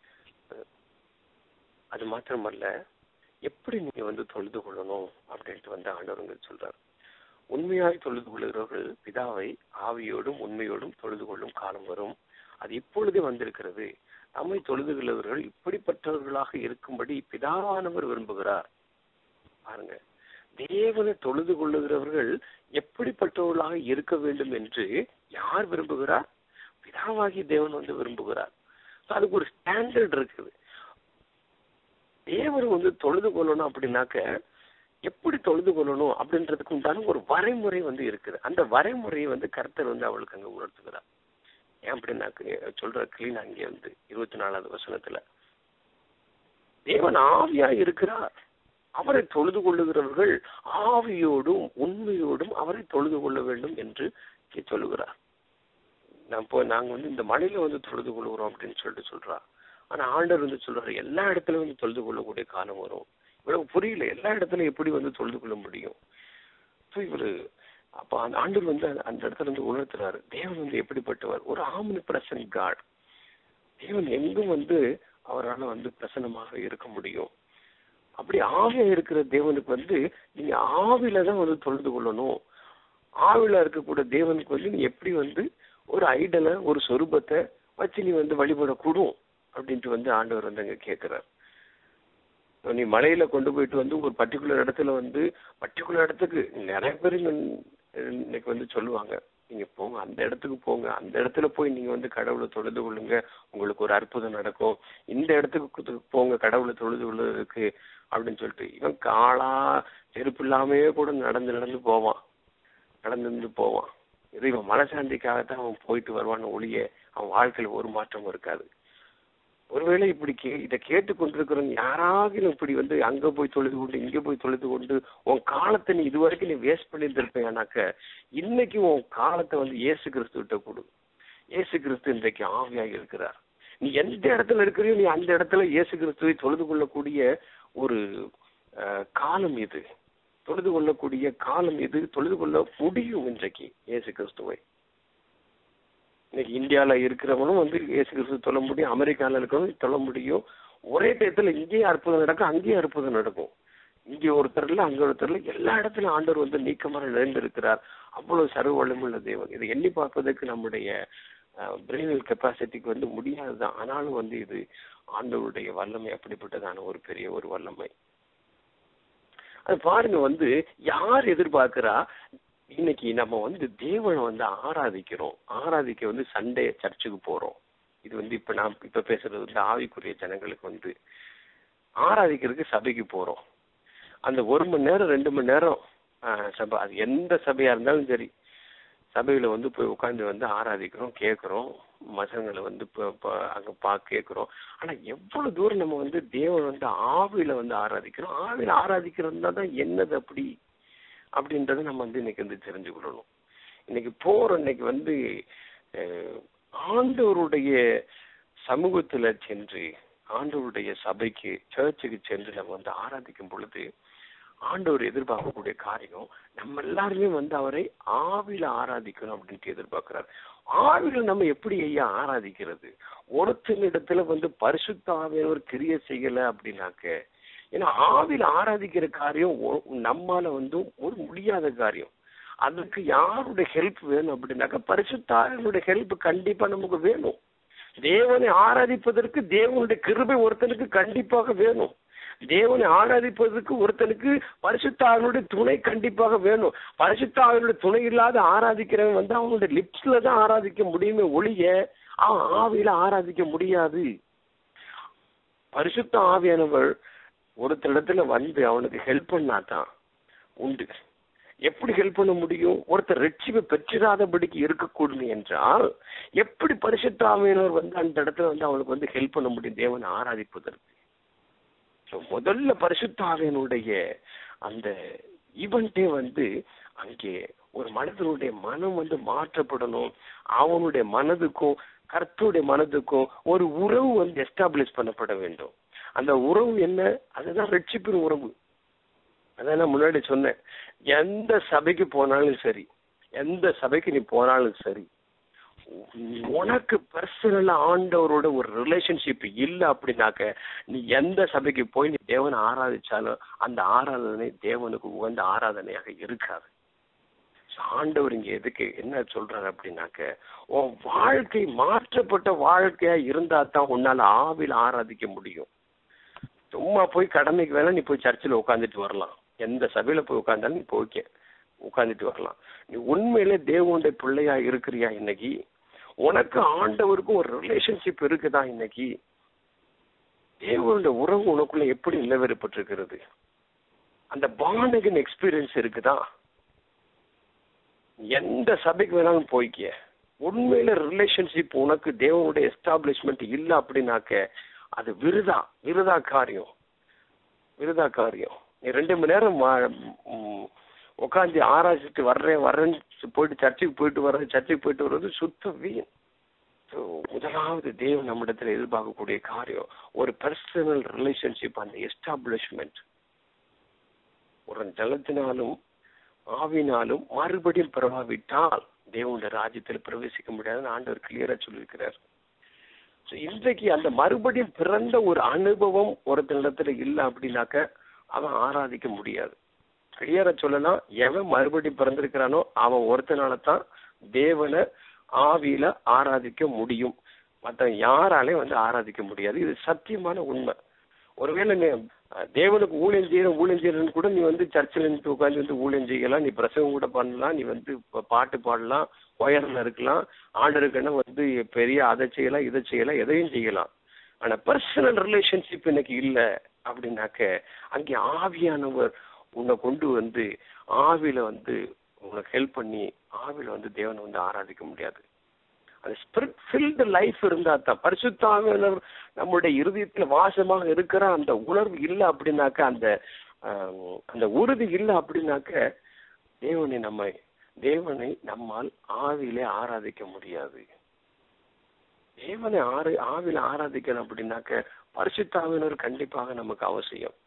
அது மாத்திரமல்ல எப்படி நீங்க வந்து தொழுது கொள்ளணும் அப்படின்ட்டு வந்து ஆண்டவர் வந்து சொல்றாரு உண்மையாய் தொழுது கொள்கிறவர்கள் பிதாவை ஆவியோடும் உண்மையோடும் தொழுது கொள்ளும் காலம் வரும் அது இப்பொழுதே வந்திருக்கிறது நம்மை தொழுது கொள்கிறவர்கள் இப்படிப்பட்டவர்களாக இருக்கும்படி பிதாவானவர் விரும்புகிறார் பாருங்க தேவனை தொழுது கொள்ளுகிறவர்கள் எப்படிப்பட்டவர்களாக இருக்க வேண்டும் என்று யார் விரும்புகிறார் பிதாவாகி தேவன் வந்து விரும்புகிறார் So, அதுக்கு ஒரு ஸ்டாண்டர்ட் இருக்குது தேவன் வந்து தொழுது கொள்ளணும் அப்படின்னாக்க எப்படி தொழுது கொள்ளணும் அப்படின்றதுக்கு உண்டான ஒரு வரைமுறை வந்து இருக்குது அந்த வரைமுறையை வந்து கர்த்தர் வந்து அவளுக்கு அங்க உணர்த்துகிறார் ஏன் அப்படின்னாக்க சொல்ற கிளீன் அங்கே வந்து இருபத்தி நாலாவது வசனத்துல தேவன் ஆவியா இருக்கிறார் அவரை தொழுது கொள்ளுகிறவர்கள் ஆவியோடும் உண்மையோடும் அவரை தொழுது கொள்ள வேண்டும் என்று இங்கே சொல்லுகிறார் நான் போ நாங்க வந்து இந்த மலையில வந்து தொழுது கொள்கிறோம் அப்படின்னு சொல்லிட்டு சொல்றா ஆனா ஆண்டவர் வந்து சொல்றாரு எல்லா இடத்துலயும் வந்து தொழுது கொள்ளக்கூடிய காலம் வரும் இவ்வளவு புரியல எல்லா இடத்துலயும் எப்படி வந்து தொழுது கொள்ள முடியும் So இவரு அப்ப அந்த ஆண்டவர் வந்து அந்த- அந்த இடத்துல வந்து உணர்த்துறாரு தேவன் வந்து எப்படிப்பட்டவர் ஒரு ஆமனி பிரசன்ட் காட் தேவன் எங்கும் வந்து அவரால் வந்து பிரசன்னமாக இருக்க முடியும் அப்படி ஆவியா இருக்கிற தேவனுக்கு வந்து நீங்க ஆவில தான் வந்து தொழுது கொள்ளணும் ஆவில இருக்கக்கூடிய தேவனுக்கு வந்து நீ எப்படி வந்து ஒரு ஐடலை ஒரு சொரூபத்தை வச்சு நீ வந்து வழிபடக்கூடும் அப்படின்ட்டு வந்து ஆண்டவர் வந்து அங்க கேட்கிறார் நீ மலையில கொண்டு போயிட்டு வந்து ஒரு பர்டிகுலர் இடத்துல வந்து பர்டிகுலர் இடத்துக்கு நிறைய பேர் இங்க- இன்னைக்கு வந்து சொல்லுவாங்க நீங்க போங்க அந்த இடத்துக்கு போங்க அந்த இடத்துல போய் நீங்க வந்து கடவுளை தொழுது கொள்ளுங்க உங்களுக்கு ஒரு அற்புதம் நடக்கும் இந்த இடத்துக்கு கு- போங்க கடவுளை தொழுது கொள்வதற்கு அப்படின்னு சொல்லிட்டு இவன் காலா செருப்பு இல்லாமயே கூட நடந்து நடந்து போவான் நடந்து நடந்து போவான் இது இவன் மனசாந்திக்காகத்தான் அவன் போயிட்டு வருவான்னு ஒழிய அவன் வாழ்க்கையில ஒரு மாற்றமும் இருக்காது ஒருவேளை இப்படி கே இதை கேட்டுக்கொண்டிருக்கிறவங்க யாராகிலும் இப்படி வந்து அங்க போய் தொழுது கொண்டு இங்க போய் தொழுது கொண்டு உன் காலத்தை நீ இதுவரைக்கும் நீ வேஸ்ட் பண்ணியிருந்திருப்பேனாக்க இன்னைக்கு உன் காலத்தை வந்து இயேசு கிறிஸ்து கிட்ட கொடு இயேசு கிறிஸ்து இன்றைக்கு ஆவியாக இருக்கிறார் நீ எந்த இடத்துல இருக்கிறியோ நீ அந்த இடத்துல இயேசு கிறிஸ்துவை தொழுது கொள்ளக்கூடிய ஒரு அஹ், காலம் இது தொழுது கொள்ளக்கூடிய காலம் இது தொழுது கொள்ள முடியும் இன்றைக்கு இயேசு கிறிஸ்துவை இன்னைக்கு இந்தியால இருக்கிறவனும் வந்து இயேசு கிறிஸ்து தொழ முடியும் அமெரிக்கால இருக்கிறவனும் தொழ முடியும் ஒரே டயத்துல இங்கேயே அற்புதம் நடக்கும் அங்கேயே அற்புதம் நடக்கும் இங்கே ஒருத்தர் இல்ல அங்க ஒருத்தர் இல்ல எல்லா இடத்துலயும் ஆண்டவர் வந்து நீக்கமாக நிறைந்திருக்கிறார் அவ்வளவு சர்வ வல்லமுள்ள தேவன் இதை எண்ணி பார்ப்பதற்கு நம்முடைய பிரெயினல் கெப்பாசிட்டிக்கு வந்து முடியாதுதான் ஆனாலும் வந்து இது ஆண்டவருடைய வல்லமை அப்படிப்பட்டதான ஒரு பெரிய ஒரு வல்லமை அது பாருங்க வந்து யார் எதிர்பார்க்கிறா இன்னைக்கு நம்ம வந்து தேவனை வந்து ஆராதிக்கிறோம் ஆராதிக்க வந்து சண்டே சர்ச்சுக்கு போறோம் இது வந்து இப்ப நான் இப்ப பேசுறது வந்து ஆவிக்குரிய ஜனங்களுக்கு வந்து ஆராதிக்கிறதுக்கு சபைக்கு போறோம் அந்த ஒரு மணி நேரம் ரெண்டு மணி நேரம் ஆஹ், சபை அது எந்த சபையா இருந்தாலும் சரி சபையில வந்து போய் உட்கார்ந்து வந்து ஆராதிக்கிறோம் கேட்கிறோம் மசங்களை வந்து ப- ப- அங்க பா கேட்கிறோம் ஆனா எவ்வளவு தூரம் நம்ம வந்து தேவன் வந்து ஆவியில வந்து ஆராதிக்கிறோம் ஆவியில ஆராதிக்கிறதுனா தான் என்னது அப்படி அப்படின்றத நம்ம வந்து இன்னைக்கு வந்து தெரிஞ்சுக்கொள்ளணும் இன்னைக்கு போற இன்னைக்கு வந்து அஹ், ஆண்டவருடைய சமூகத்துல சென்று ஆண்டவருடைய சபைக்கு சர்ச்சுக்கு சென்று நம்ம வந்து ஆராதிக்கும் பொழுது ஆண்டவர் எதிர்பார்க்கக்கூடிய காரியம் நம்ம எல்லாருமே வந்து அவரை ஆவில ஆராதிக்கணும் அப்படின்ட்டு எதிர்பார்க்கிறார் ஆவில நம்ம எப்படி ஐயா ஆராதிக்கிறது ஒருத்தனிடத்துல வந்து பரிசுத்த ஆவியானவர் கிரிய செய்யல அப்படின்னாக்க ஏன்னா ஆவில ஆராதிக்கிற காரியம் ஒ- நம்மால வந்து ஒரு முடியாத காரியம் அதுக்கு யாருடைய ஹெல்ப் வேணும் அப்படின்னாக்க பரிசுத்த ஆவியனுடைய ஹெல்ப் கண்டிப்பா நமக்கு வேணும் தேவனை ஆராதிப்பதற்கு தேவனுடைய கிருபை ஒருத்தனுக்கு கண்டிப்பாக வேணும் தேவனை ஆராதிப்பதற்கு ஒருத்தனுக்கு பரிசுத்தாவினுடைய துணை கண்டிப்பாக வேணும் பரிசுத்தாவினுடைய துணை இல்லாத ஆராதிக்கிறவன் வந்து அவனுடைய லிப்ஸ்ல தான் ஆராதிக்க முடியுமே ஒழிய அவன் ஆவியில ஆராதிக்க முடியாது பரிசுத்த ஆவியானவர் ஒருத்தரிடத்துல வந்து அவனுக்கு ஹெல்ப் பண்ணாதான் உண்டு எப்படி ஹெல்ப் பண்ண முடியும் ஒருத்தர் ரட்சிப்பை பெற்றிராதபடிக்கு இருக்கக்கூடும் என்றால் எப்படி பரிசுத்த ஆவியானவர் வந்து அந்த இடத்துல வந்து அவனுக்கு வந்து ஹெல்ப் பண்ண முடியும் தேவனை ஆராதிப்பதற்கு So, முதல்ல பரிசுத்த ஆவியனுடைய அந்த ஈவெண்டே வந்து அங்கே ஒரு மனிதனுடைய மனம் வந்து மாற்றப்படணும் அவனுடைய மனதுக்கும் கர்த்தருடைய மனதுக்கும் ஒரு உறவு வந்து எஸ்டாப்ளிஷ் பண்ணப்பட வேண்டும் அந்த உறவு என்ன அதுதான் ரட்சிப்பின் உறவு அதான் நான் முன்னாடி சொன்னேன் எந்த சபைக்கு போனாலும் சரி எந்த சபைக்கு நீ போனாலும் சரி உனக்கு பர்சனலா ஆண்டவரோட ஒரு ரிலேஷன்ஷிப் இல்ல அப்படின்னாக்க நீ எந்த சபைக்கு போய் நீ தேவனை ஆராதிச்சாலும் அந்த ஆராதனை தேவனுக்கு உகந்த ஆராதனையாக இருக்காது So, ஆண்டவர் இங்க எதுக்கு என்ன சொல்றாரு அப்படின்னாக்க உன் வாழ்க்கை மாற்றப்பட்ட வாழ்க்கையா இருந்தா தான் உன்னால ஆவில ஆராதிக்க முடியும் சும்மா போய் கடமைக்கு வேணா நீ போய் சர்ச்சில் உட்காந்துட்டு வரலாம் எந்த சபையில போய் உட்கார்ந்தாலும் நீ போய்க்க உட்கார்ந்துட்டு வரலாம் நீ உண்மையிலே தேவனுடைய பிள்ளையா இருக்கிறியா இன்னைக்கு உனக்கு ஆண்டவருக்கும் ஒரு ரிலேஷன்ஷிப் இருக்குதா இன்னைக்கு தேவனுடைய உறவு உனக்குள்ள எப்படி நிலவரப்பட்டிருக்கிறது அந்த பாண்டகன் எக்ஸ்பீரியன்ஸ் இருக்குதா எந்த சபைக்கு வேணாலும் போய்க்க உண்மையில ரிலேஷன்ஷிப் உனக்கு தேவனுடைய எஸ்டாப்ளிஷ்மெண்ட் இல்ல அப்படின்னாக்க அது விருதா விருதா காரியம் விருதா காரியம் நீ ரெண்டு மணி நேரம் உட்காந்து ஆராய்ச்சிட்டு வர்றேன் வர்றேன்னு போயிட்டு சர்ச்சுக்கு போயிட்டு வர்றது சர்ச்சுக்கு போயிட்டு வர்றது சுத்த வீண் So, முதலாவது தேவன் நம்மிடத்துல எதிர்பார்க்கக்கூடிய காரியம் ஒரு பர்சனல் ரிலேஷன்ஷிப் அந்த எஸ்டாப்ளிஷ்மெண்ட் ஒரு ஜலத்தினாலும் ஆவினாலும் மறுபடியும் பிறவாவிட்டால் தேவனுடைய ராஜ்யத்தில் பிரவேசிக்க முடியாதுன்னு ஆண்டவர் கிளியரா சொல்லியிருக்கிறார் So, இன்றைக்கு அந்த மறுபடியும் பிறந்த ஒரு அனுபவம் ஒருத்தனிடத்துல இல்ல அப்படின்னாக்க அவன் ஆராதிக்க முடியாது கிளியரா சொல்லலாம் எவன் மறுபடியும் பிறந்திருக்கிறானோ அவன் ஒருத்தனால தான் தேவனை ஆவியில ஆராதிக்க முடியும் மற்ற யாராலையும் வந்து ஆராதிக்க முடியாது இது சத்தியமான உண்மை ஒருவேளை நீ அஹ், தேவனுக்கு ஊழியம் செய்யணும் ஊழியம் செய்யணும்னு கூட நீ வந்து சர்ச்சில் இருந்து உட்காந்து வந்து ஊழியம் செய்யலாம் நீ பிரசவம் கூட பண்ணலாம் நீ வந்து ப- பாட்டு பாடலாம் ஒயர்ல இருக்கலாம் ஆண்டருக்குன்னா வந்து பெரிய அதை செய்யலாம் இதை செய்யலாம் எதையும் செய்யலாம் ஆனா பர்சனல் ரிலேஷன்ஷிப் எனக்கு இல்ல அப்படின்னாக்க அங்கே ஆவியானவர் உன்னை கொண்டு வந்து ஆவியில வந்து உனக்கு ஹெல்ப் பண்ணி ஆவியில வந்து தேவனை வந்து ஆராதிக்க முடியாது அந்த ஸ்பிரிட் ஃபில்டு லைஃப் இருந்தா தான் பரிசுத்தாவினர் நம்முடைய இருதயத்துல வாசமாக இருக்கிற அந்த உணர்வு இல்லை அப்படின்னாக்க அந்த ஆஹ், அந்த உறுதி இல்லை அப்படின்னாக்க தேவனை நம்மை தேவனை நம்மால் ஆவியிலே ஆராதிக்க முடியாது தேவனை ஆறு ஆவில ஆராதிக்கணும் அப்படின்னாக்க பரிசுத்தாவினர் கண்டிப்பாக நமக்கு அவசியம்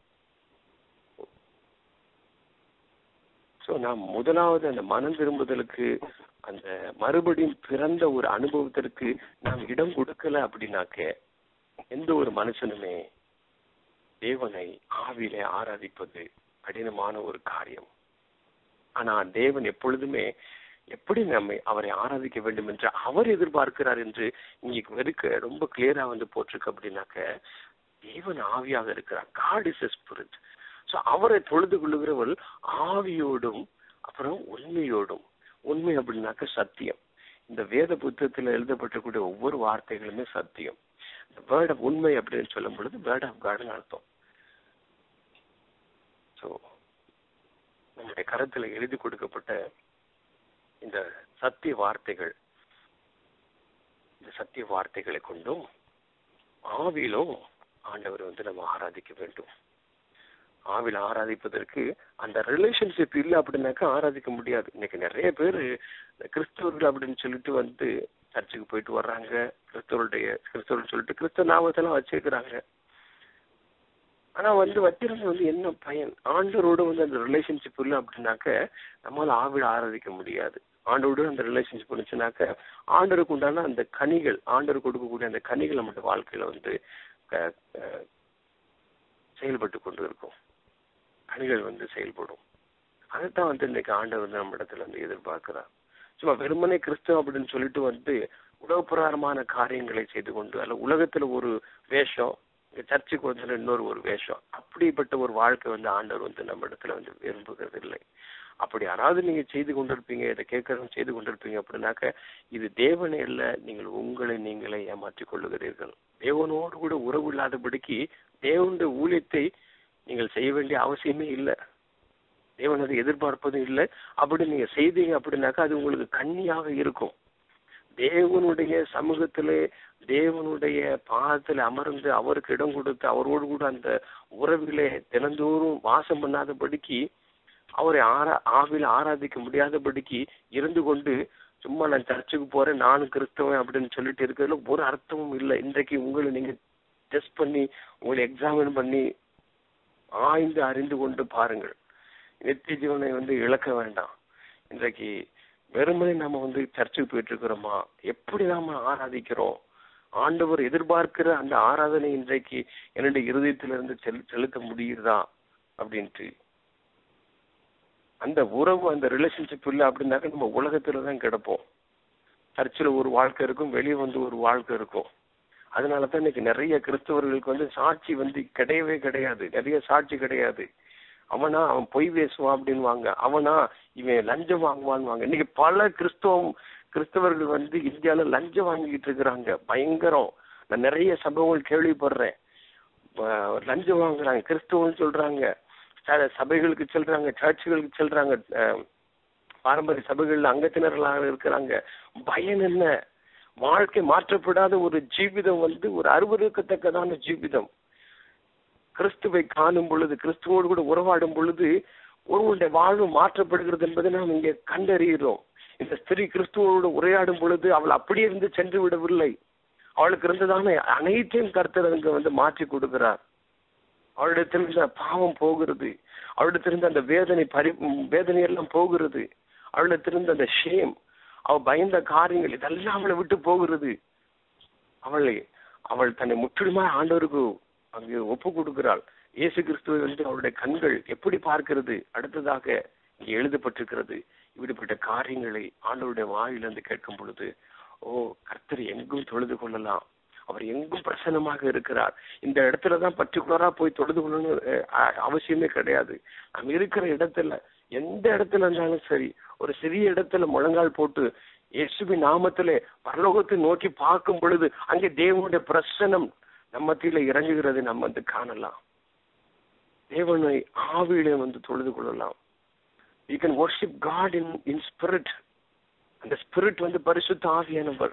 சோ நாம் முதலாவது அந்த மனம் திரும்புதலுக்கு அந்த மறுபடியும் பிறந்த ஒரு அனுபவத்திற்கு நாம் இடம் கொடுக்கல அப்படின்னாக்க எந்த ஒரு மனுஷனுமே தேவனை ஆவியிலே ஆராதிப்பது கடினமான ஒரு காரியம் ஆனா தேவன் எப்பொழுதுமே எப்படி நம்மை அவரை ஆராதிக்க வேண்டும் என்று அவர் எதிர்பார்க்கிறார் என்று இங்க வெறுக்க ரொம்ப கிளியரா வந்து போட்டிருக்கு அப்படின்னாக்க தேவன் ஆவியாக இருக்கிறார் காட் இஸ் ஸ்பிரிட் சோ அவரை தொழுது கொள்ளுகிறவள் ஆவியோடும் அப்புறம் உண்மையோடும் உண்மை அப்படின்னாக்க சத்தியம் இந்த வேத புத்தகத்துல எழுதப்பட்டிருக்கூடிய ஒவ்வொரு வார்த்தைகளுமே சத்தியம் வேர்ட் ஆஃப் உண்மை அப்படின்னு சொல்லும் பொழுது வேர்ட் ஆஃப் காட்னு அர்த்தம் ஸோ நம்முடைய கருத்துல எழுதி கொடுக்கப்பட்ட இந்த சத்திய வார்த்தைகள் இந்த சத்திய வார்த்தைகளை கொண்டும் ஆவியிலும் ஆண்டவர் வந்து நம்ம ஆராதிக்க வேண்டும் ஆவில ஆராதிப்பதற்கு அந்த ரிலேஷன்ஷிப் இல்லை அப்படின்னாக்கா ஆராதிக்க முடியாது இன்னைக்கு நிறைய பேர் கிறிஸ்தவர்கள் அப்படின்னு சொல்லிட்டு வந்து சர்ச்சுக்கு போயிட்டு வர்றாங்க கிறிஸ்தவருடைய கிறிஸ்தவர்கள் சொல்லிட்டு கிறிஸ்தவ நாமத்தெல்லாம் வச்சிருக்கிறாங்க ஆனா வந்து வச்சிருந்து வந்து என்ன பயன் ஆண்டவரோட வந்து அந்த ரிலேஷன்ஷிப் இல்லை அப்படின்னாக்க நம்மளால ஆவிட ஆராதிக்க முடியாது ஆண்டோட அந்த ரிலேஷன்ஷிப் இருந்துச்சுனாக்க ஆண்டருக்கு உண்டான அந்த கனிகள் ஆண்டவர் கொடுக்கக்கூடிய அந்த கனிகள் நம்மளுடைய வாழ்க்கையில வந்து க- க- செயல்பட்டு கொண்டு இருக்கும் கனிகள் வந்து செயல்படும் அதைத்தான் வந்து இன்னைக்கு ஆண்டவர் வந்து நம்ம இடத்துல வந்து எதிர்பார்க்கிறார் சும்மா வெறுமனே கிறிஸ்தவம் அப்படின்னு சொல்லிட்டு வந்து உலகப்பிரகாரமான காரியங்களை செய்து கொண்டு அல்ல உலகத்துல ஒரு வேஷம் இங்க சர்ச்சுக்கு வந்து இன்னொரு ஒரு வேஷம் அப்படிப்பட்ட ஒரு வாழ்க்கை வந்து ஆண்டவர் வந்து நம்ம இடத்துல வந்து விரும்புகிறது இல்லை அப்படி யாராவது நீங்க செய்து கொண்டிருப்பீங்க இதை கேட்கறதும் செய்து கொண்டிருப்பீங்க அப்படின்னாக்க இது தேவனே இல்ல நீங்கள் உங்களை நீங்களே ஏமாற்றிக் கொள்ளுகிறீர்கள் தேவனோடு கூட உறவு இல்லாதபடிக்கு தேவனுடைய ஊழியத்தை நீங்கள் செய்ய வேண்டிய அவசியமே இல்லை தேவன் அதை எதிர்பார்ப்பதும் இல்லை அப்படி நீங்க செய்தீங்க அப்படின்னாக்கா அது உங்களுக்கு கண்ணியாக இருக்கும் தேவனுடைய சமூகத்திலே தேவனுடைய பாதத்தில் அமர்ந்து அவருக்கு இடம் கொடுத்து அவரோடு கூட அந்த உறவிலே தினந்தோறும் வாசம் பண்ணாதபடிக்கு அவரை ஆரா ஆவில ஆராதிக்க முடியாதபடிக்கு இருந்து கொண்டு சும்மா நான் சர்ச்சுக்கு போறேன் நானும் கிறிஸ்தவன் அப்படின்னு சொல்லிட்டு இருக்கிறதுல ஒரு அர்த்தமும் இல்லை இன்றைக்கு உங்களை நீங்க டெஸ்ட் பண்ணி உங்களை எக்ஸாமின் பண்ணி ஆய்ந்து அறிந்து கொண்டு பாருங்கள் நித்திய ஜீவனை வந்து இழக்க வேண்டாம் இன்றைக்கு வெறுமனே நாம வந்து சர்ச்சுக்கு போயிட்டு இருக்கிறோமா எப்படி நாம ஆராதிக்கிறோம் ஆண்டவர் எதிர்பார்க்கிற அந்த ஆராதனை இன்றைக்கு என்னுடைய இருதயத்திலிருந்து செல் செலுத்த முடியுதா அப்படின்ட்டு அந்த உறவு அந்த ரிலேஷன்ஷிப் இல்லை அப்படின்னாக்க நம்ம உலகத்துல தான் கிடப்போம் சர்ச்சில் ஒரு வாழ்க்கை இருக்கும் வெளியே வந்து ஒரு வாழ்க்கை இருக்கும் அதனால தான் இன்னைக்கு நிறைய கிறிஸ்தவர்களுக்கு வந்து சாட்சி வந்து கிடையவே கிடையாது நிறைய சாட்சி கிடையாது அவனா அவன் பொய் பேசுவான் அப்படின்வாங்க அவனா இவன் லஞ்சம் வாங்குவான்வாங்க இன்னைக்கு பல கிறிஸ்தவம் கிறிஸ்தவர்கள் வந்து இந்தியால லஞ்சம் வாங்கிட்டு இருக்கிறாங்க பயங்கரம் நான் நிறைய சம்பவங்கள் கேள்விப்படுறேன் அஹ் லஞ்சம் வாங்குறாங்க கிறிஸ்தவம் சொல்றாங்க ச- சபைகளுக்கு செல்றாங்க சர்ச்சுகளுக்கு செல்றாங்க அஹ் பாரம்பரிய சபைகள்ல அங்கத்தினர்களாக இருக்கிறாங்க பயன் என்ன வாழ்க்கை மாற்றப்படாத ஒரு ஜீவிதம் வந்து ஒரு அருவருக்கத்தக்கதான ஜீவிதம் கிறிஸ்துவை காணும் பொழுது கிறிஸ்துவோடு கூட உறவாடும் பொழுது ஒருவருடைய வாழ்வு மாற்றப்படுகிறது என்பதை நாம் இங்கே கண்டறிகிறோம் இந்த ஸ்திரீ கிறிஸ்துவோடு உரையாடும் பொழுது அவள் அப்படியே இருந்து சென்று விடவில்லை அவளுக்கு இருந்ததான அனைத்தையும் கர்த்தர் அங்க வந்து மாற்றி கொடுக்கிறார் அவளிடத்திலிருந்து அந்த பாவம் போகிறது அவளிடத்திலிருந்து அந்த வேதனை பரி வேதனை எல்லாம் போகிறது அவளிடத்திலிருந்து அந்த ஷேம் அவ பயந்த காரியங்கள் இதெல்லாம் அவளை விட்டு போகிறது அவளை அவள் தன்னை முற்றிலுமா ஆண்டவருக்கு அங்கு ஒப்பு கொடுக்கிறாள் இயேசு கிறிஸ்துவை வந்து அவருடைய கண்கள் எப்படி பார்க்கிறது அடுத்ததாக இங்கே எழுதப்பட்டிருக்கிறது இப்படிப்பட்ட காரியங்களை ஆண்டவருடைய வாயிலிருந்து கேட்கும் பொழுது ஓ கர்த்தர் எங்கும் தொழுது கொள்ளலாம் அவர் எங்கும் பிரசன்னமாக இருக்கிறார் இந்த இடத்துலதான் பர்டிகுலரா போய் தொழுது கொள்ளணும் அஹ், அஹ், அவசியமே கிடையாது நம்ம இருக்கிற இடத்துல எந்த இடத்துல இருந்தாலும் சரி ஒரு சிறிய இடத்துல முழங்கால் போட்டு இயேசுவி நாமத்திலே பரலோகத்தை நோக்கி பார்க்கும் பொழுது அங்கே தேவனுடைய பிரசனம் நம்ம மத்தியில இறங்குகிறது நம்ம வந்து காணலாம் தேவனை ஆவியிலே வந்து தொழுது கொள்ளலாம் you can worship God in in spirit அந்த ஸ்பிரிட் வந்து பரிசுத்த ஆவியானவர்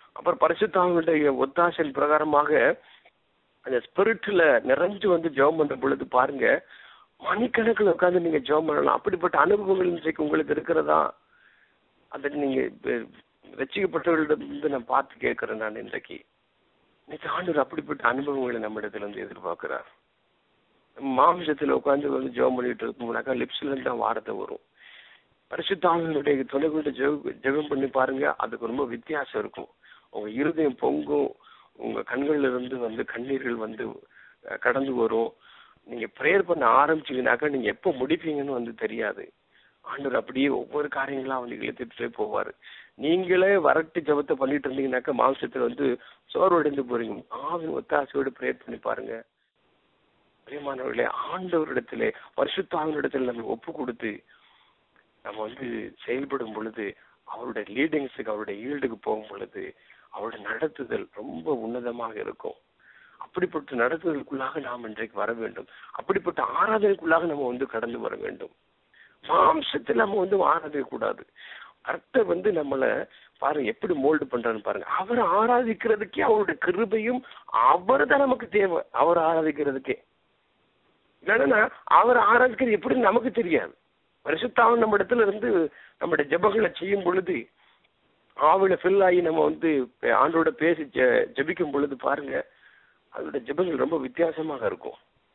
அப்புறம் பரிசுத்தாவுடைய ஒத்தாசல் பிரகாரமாக அந்த ஸ்பிரிட்ல நிறைஞ்சு வந்து ஜெபம் பண்ற பொழுது பாருங்க மணிக்கணக்கில் உட்கார்ந்து நீங்க ஜெபம் பண்ணலாம் அப்படிப்பட்ட அனுபவங்கள் இன்றைக்கு உங்களுக்கு இருக்கிறதா அதை நீங்க ரசிக்கப்பட்டவர்களிடம் இருந்து நான் பார்த்து கேட்கிறேன் நான் இன்றைக்கு இன்னைக்கு ஆண்டவர் அப்படிப்பட்ட அனுபவங்களை நம்மிடத்துல இருந்து எதிர்பார்க்கிறார் மாம்சத்துல உட்கார்ந்து வந்து ஜெபம் பண்ணிட்டு இருக்கோம்னாக்கா லிப்ஸ்ல இருந்து தான் வார்த்தை வரும் பரிசுத்தாளனுடைய துணை கொண்டு ஜெப ஜெபம் பண்ணி பாருங்க அதுக்கு ரொம்ப வித்தியாசம் இருக்கும் உங்க இருதயம் பொங்கும் உங்க கண்கள்ல இருந்து வந்து கண்ணீர்கள் வந்து அஹ், கடந்து வரும் நீங்க ப்ரேயர் பண்ண ஆரம்பிச்சீங்கன்னாக்கா நீங்க எப்போ முடிப்பீங்கன்னு வந்து தெரியாது ஆண்டவர் அப்படியே ஒவ்வொரு காரியங்களா வந்து இழுத்துட்டு போவாரு நீங்களே வரட்டு ஜெபத்தை பண்ணிட்டு இருந்தீங்கன்னாக்கா மாம்சத்துல வந்து சோர்வடைந்து போறீங்க ஆவின் ஒத்தாசையோடு ப்ரேயர் பண்ணி பாருங்க பிரியமானவர்களே ஆண்டவரிடத்திலே பரிசுத்தாவினிடத்தில் நம்ம ஒப்பு கொடுத்து நம்ம வந்து செயல்படும் பொழுது அவருடைய லீடிங்ஸுக்கு அவருடைய ஈல்டுக்கு போகும் பொழுது அவருடைய நடத்துதல் ரொம்ப உன்னதமாக இருக்கும் அப்படிப்பட்ட நடத்துதலுக்குள்ளாக நாம் இன்றைக்கு வர வேண்டும் அப்படிப்பட்ட ஆராதனைக்குள்ளாக நம்ம வந்து கடந்து வர வேண்டும் மாம்சத்தில் நம்ம வந்து ஆராதிக்க கூடாது கர்த்தர் வந்து நம்மள பாருங்க எப்படி மோல்டு பண்றான்னு பாருங்க அவரை ஆராதிக்கிறதுக்கே அவருடைய கிருபையும் அவர் தான் நமக்கு தேவை அவர் ஆராதிக்கிறதுக்கே இல்லைன்னா அவர் ஆராதிக்கிறது எப்படின்னு நமக்கு தெரியாது பரிசுத்தாவன் நம்ம இடத்துல இருந்து நம்முடைய ஜெபங்களை செய்யும் பொழுது ஆவில ஃபில் ஆகி நம்ம வந்து ஆண்டோட பேசி ஜெ- ஜெபிக்கும் பொழுது பாருங்க அதோட ஜெபங்கள் ரொம்ப வித்தியாசமாக இருக்கும்